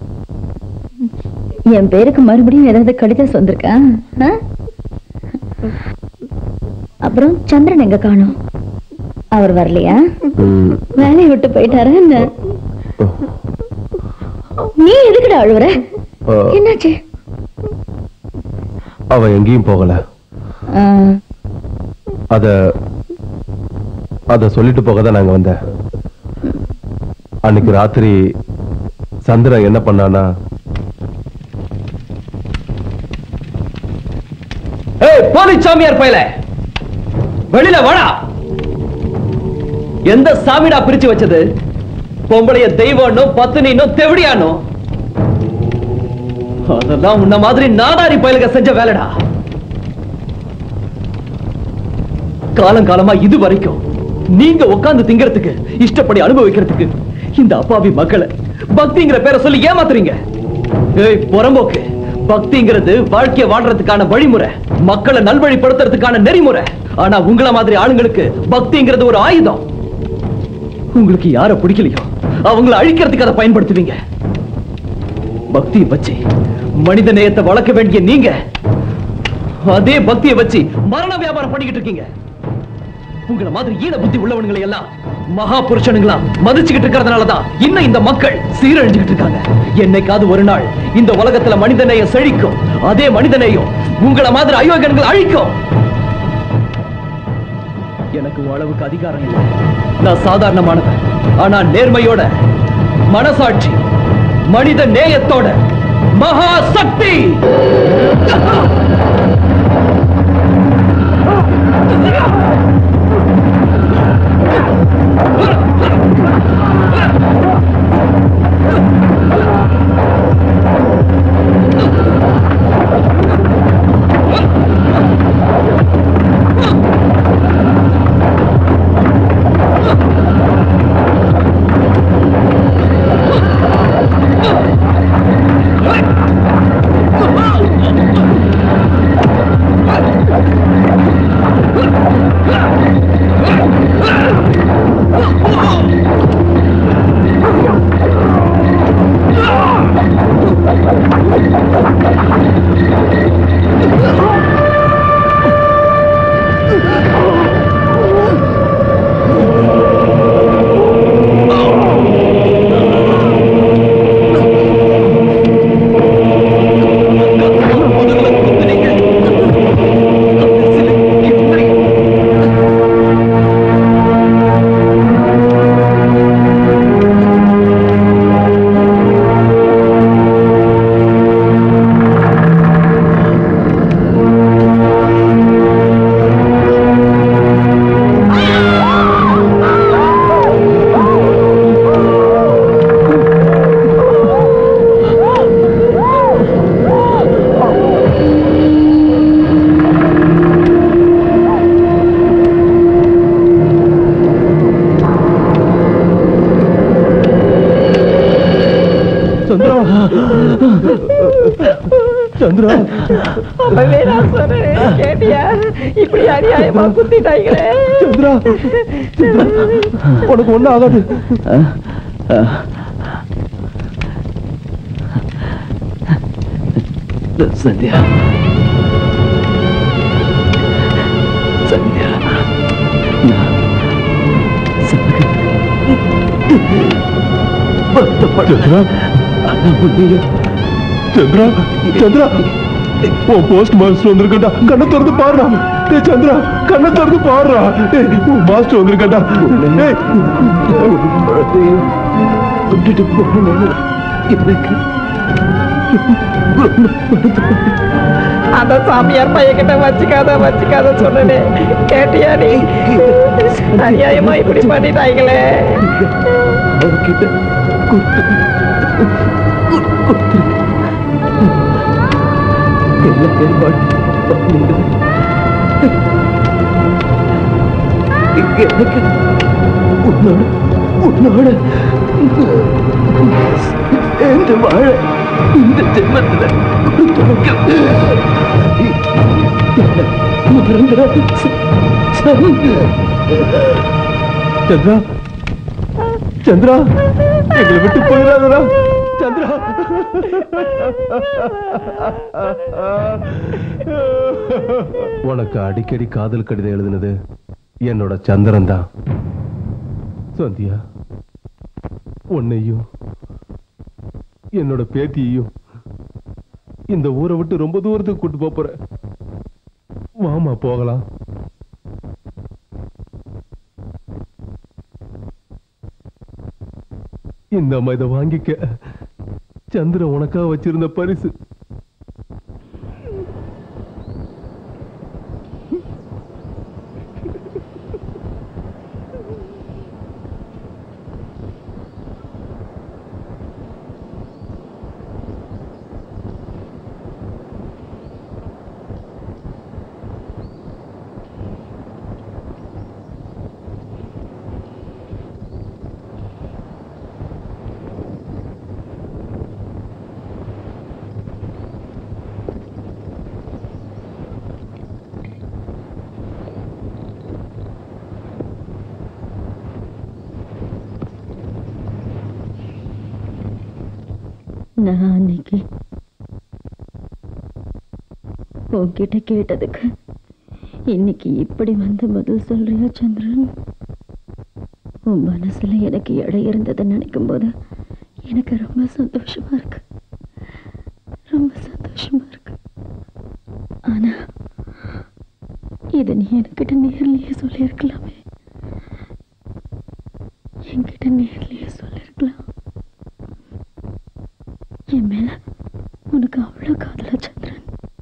என் பேருக்கு மறுபடியும் ஏதாவது கடிதம் வந்திருக்கா ஆ? அப்புறம் சந்திரன் எங்க காணோம் அவர் வரலையா வேலையை விட்டு போயிட்டாரா என்ன நீ எதுக்குடா அழுவுற என்னாச்சு அவ எங்கேயும் போகல ஆ, அத அத சொல்லிட்டு போக தான் நாங்க வந்தேன் அன்னைக்கு ராத்திரி சந்திரன் என்ன பண்ணானா ஏய் போலி சாமியார் பயல வெளியில வாடா எந்த சாமிடா பிரிச்சு வச்சது பொம்பளைய தெய்வம்னும் பத்தினின்னும் தெவிடியானும் அதெல்லாம் உன்ன மாதிரி நாடாரி பயலுக செஞ்ச வேலைடா காலங்காலமா இது வரைக்கும் நீங்க உட்கார்ந்து திங்கறதுக்கு இஷ்டப்படி அனுபவிக்கிறதுக்கு இந்த அப்பாவி மக்களை பக்திங்கிற பேரை சொல்லி ஏமாத்துறீங்க ஏய் புறம்போக்கு பக்திங்கிறது வாழ்க்கைய வாழ்றதுக்கான வழிமுறை மக்களை நல்வழிப்படுத்துறதுக்கான நெறிமுறை ஆனா உங்கள மாதிரி ஆளுங்களுக்கு பக்திங்கிறது ஒரு ஆயுதம் உங்களுக்கு யார பிடிக்கலையோ அவங்கள அழிக்கிறதுக்கு அதை பயன்படுத்துவீங்க பக்தியை வச்சு மனித நேயத்தை வளர்க்க வேண்டிய நீங்க அதே பக்தியை வச்சு மரண வியாபாரம் பண்ணிக்கிட்டு இருக்கீங்க உங்கள மாதிரி ஈன புத்தி உள்ளவனுங்களை எல்லாம் மகா புருஷனுங்களா மதிச்சுக்கிட்டு இருக்கிறதுனாலதான் இன்னும் இந்த மக்கள் சீரழிஞ்சுக்கிட்டு இருக்காங்க என்னைக்காவது ஒரு நாள் இந்த உலகத்துல மனிதநேயம் செழிக்கும் அதே மனிதநேயம் உங்கள மாதிரி அயோகன்கள் அழிக்கும் எனக்கு உன் அளவுக்கு அதிகாரம் இல்லை நான் சாதாரணமானவன் ஆனா நேர்மையோட மனசாட்சி மனித நேயத்தோட மகா சக்தி சந்திரா சந்திரா அப்பவே நான் சொன்னேன் கேட்டியா இப்படி அநியாயமா குத்திட்டாங்களே சந்திரா சந்திரா உனக்கு ஒண்ணும் ஆகாது சந்தியா சந்தியா நான் சாக வருத்தப்படுறேன். ஆனா உன்னையும் சந்திரா சந்திரா உன் போஸ்ட் மாஸ்டர் வந்திருக்கட்டா கண்ணை திறந்து பாருடா டேய் சந்திரா கண்ணை திறந்து பாருடா டேய் உன் மாஸ்டர் வந்திருக்கட்டா டேய் குழந்தையும் விட்டுட்டு போகணும்னு எனக்கு ரொம்ப வருத்தப்படுது. அந்த சாமியார் பையன்கிட்ட வச்சுக்காத வச்சுக்காத சொன்னனே கேட்டியா நீ அநியாயமா இப்படி பண்ணிட்டாங்களே அவர்கிட்ட கொடுத்து கொடுத்துருக்கேன் எல்லா ஏற்பாடு பண்ணிடுவேன் எனக்கு உன்னோட உன்னோட சேர்ந்து வாழ இந்த ஜென்மத்துல ஒரு துணைக்கு மறந்துடாது சந்திரா சந்திரா எங்களை விட்டு போயிடாதடா சந்திரா உனக்கு அடிக்கடி காதல் கடிதம் எழுதுனது என்னோட சந்திரன் தான் சந்தியா உன்னையும் என்னோட பேத்தியையும் இந்த ஊரை விட்டு ரொம்ப தூரத்துக்கு கூட்டு போப் போறேன் வாமா போகலாம் இந்த அம்மா இதை வாங்கிக்க சந்திரன் உனக்காக வச்சிருந்த பரிசு நான் அன்னைக்கு உன்கிட்ட கேட்டதுக்கு இன்னைக்கு இப்படி வந்து பதில் சொல்றியா சந்திரன் உன் மனசுல எனக்கு இடம் இருந்ததை நினைக்கும் போது எனக்கு ரொம்ப சந்தோஷமா இருக்கு ரொம்ப சந்தோஷமா இருக்கு ஆனா இதை நீ என்கிட்ட நேர்லயே சொல்லியிருக்கலாமே என்கிட்ட நேர்லயே சொல்லியிருக்கலாம் என் மேல உனக்கு அவ்வளவு காதலா சந்திரன்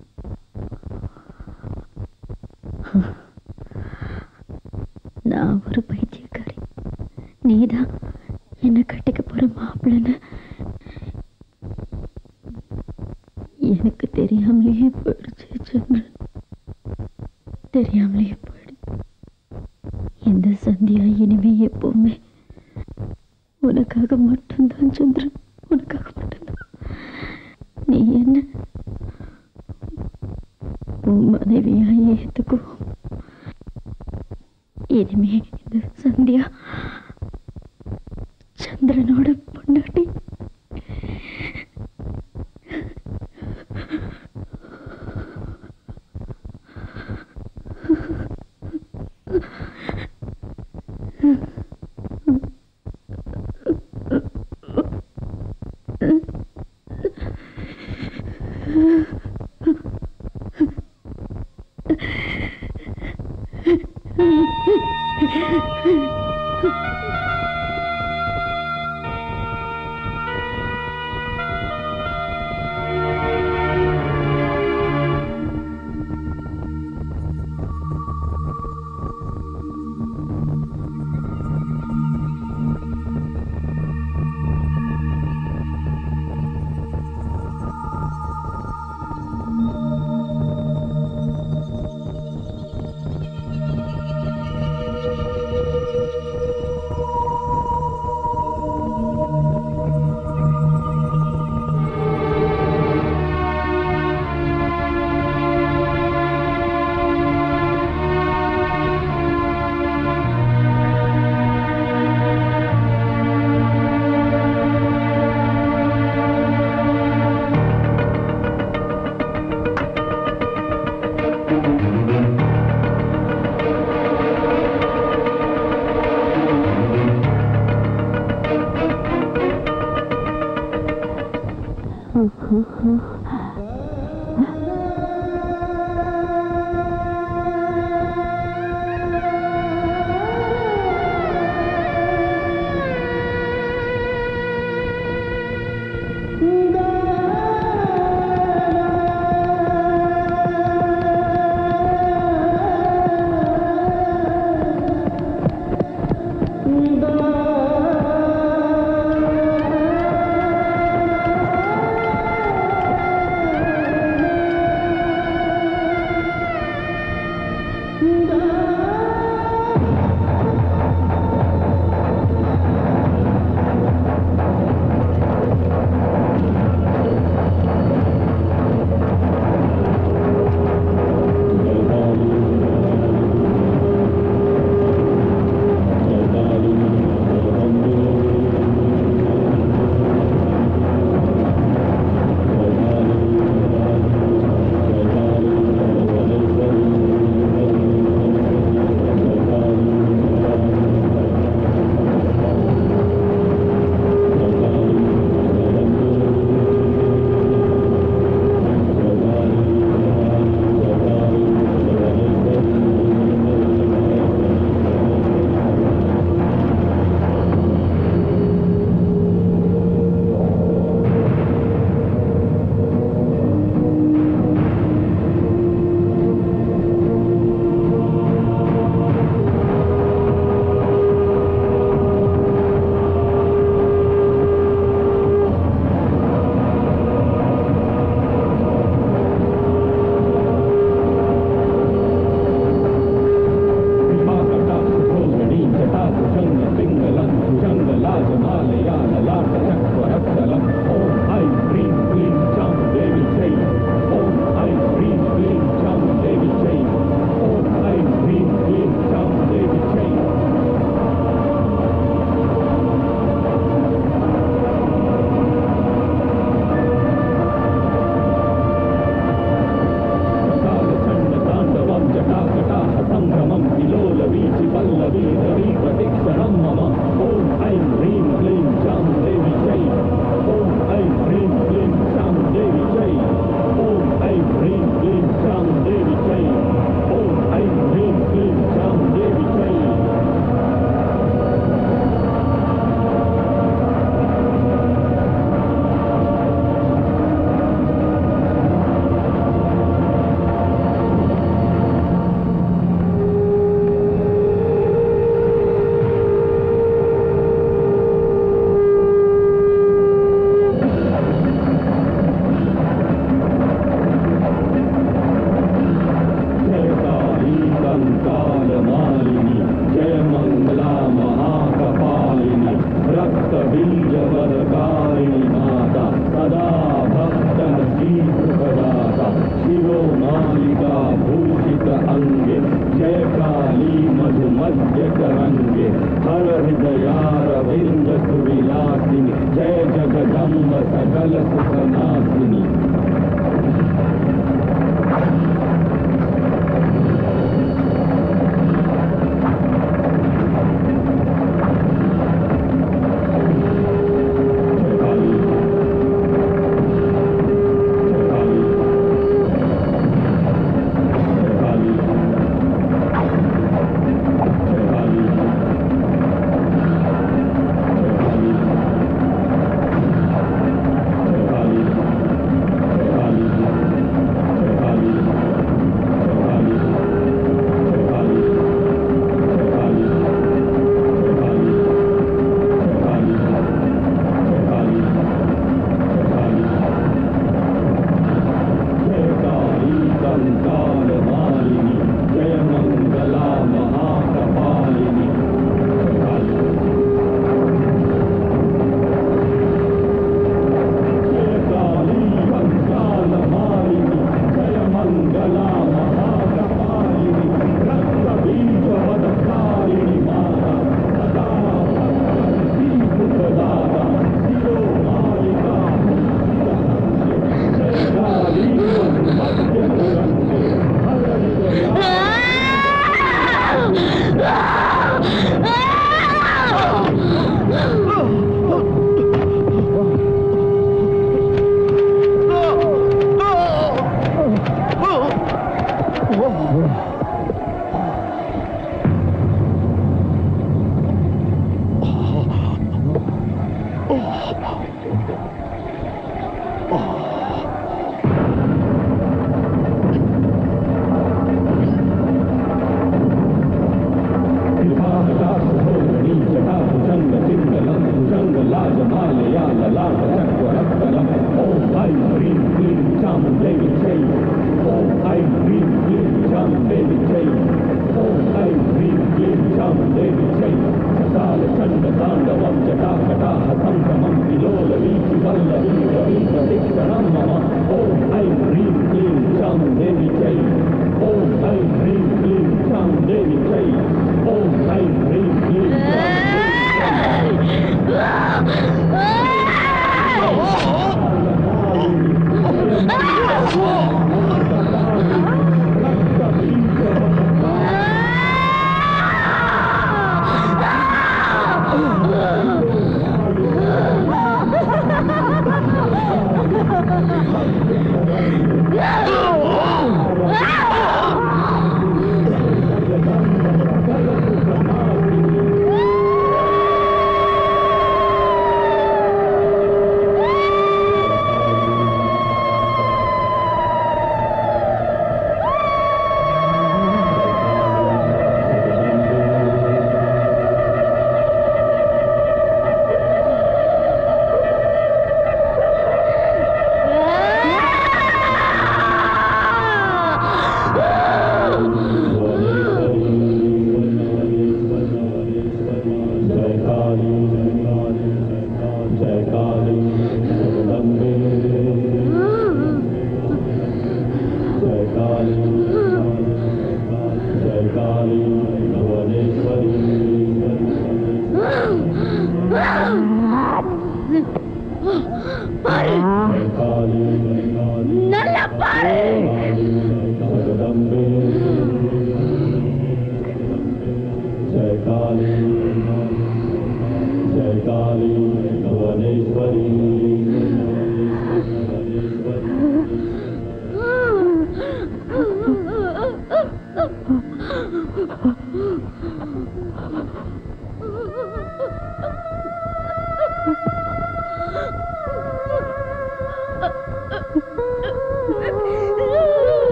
நான் ஒரு பைத்தியக்காரி நீதான் என்ன கட்டிக்க போற மாப்பிள்ளன்னு எனக்கு தெரியாமலேயே போயிடுச்சு சந்திரன் தெரியாமலேயே போயிடு இந்த சந்தியா இனிமே எப்பவுமே உனக்காக மட்டும்தான் சந்திரன் உனக்காக மட்டும்தான் நீ என்ன உன் மனைவியா ஏத்துக்கோ இனிமே இந்த சந்தியா சந்திரனோட பொண்டாட்டி शिरो मालिका भूषित अंगे जय काली मधु मध्य तरंगे हर हृदयारविंद सुविलासिनी जय जगदम्ब सकल सुखनाशिनी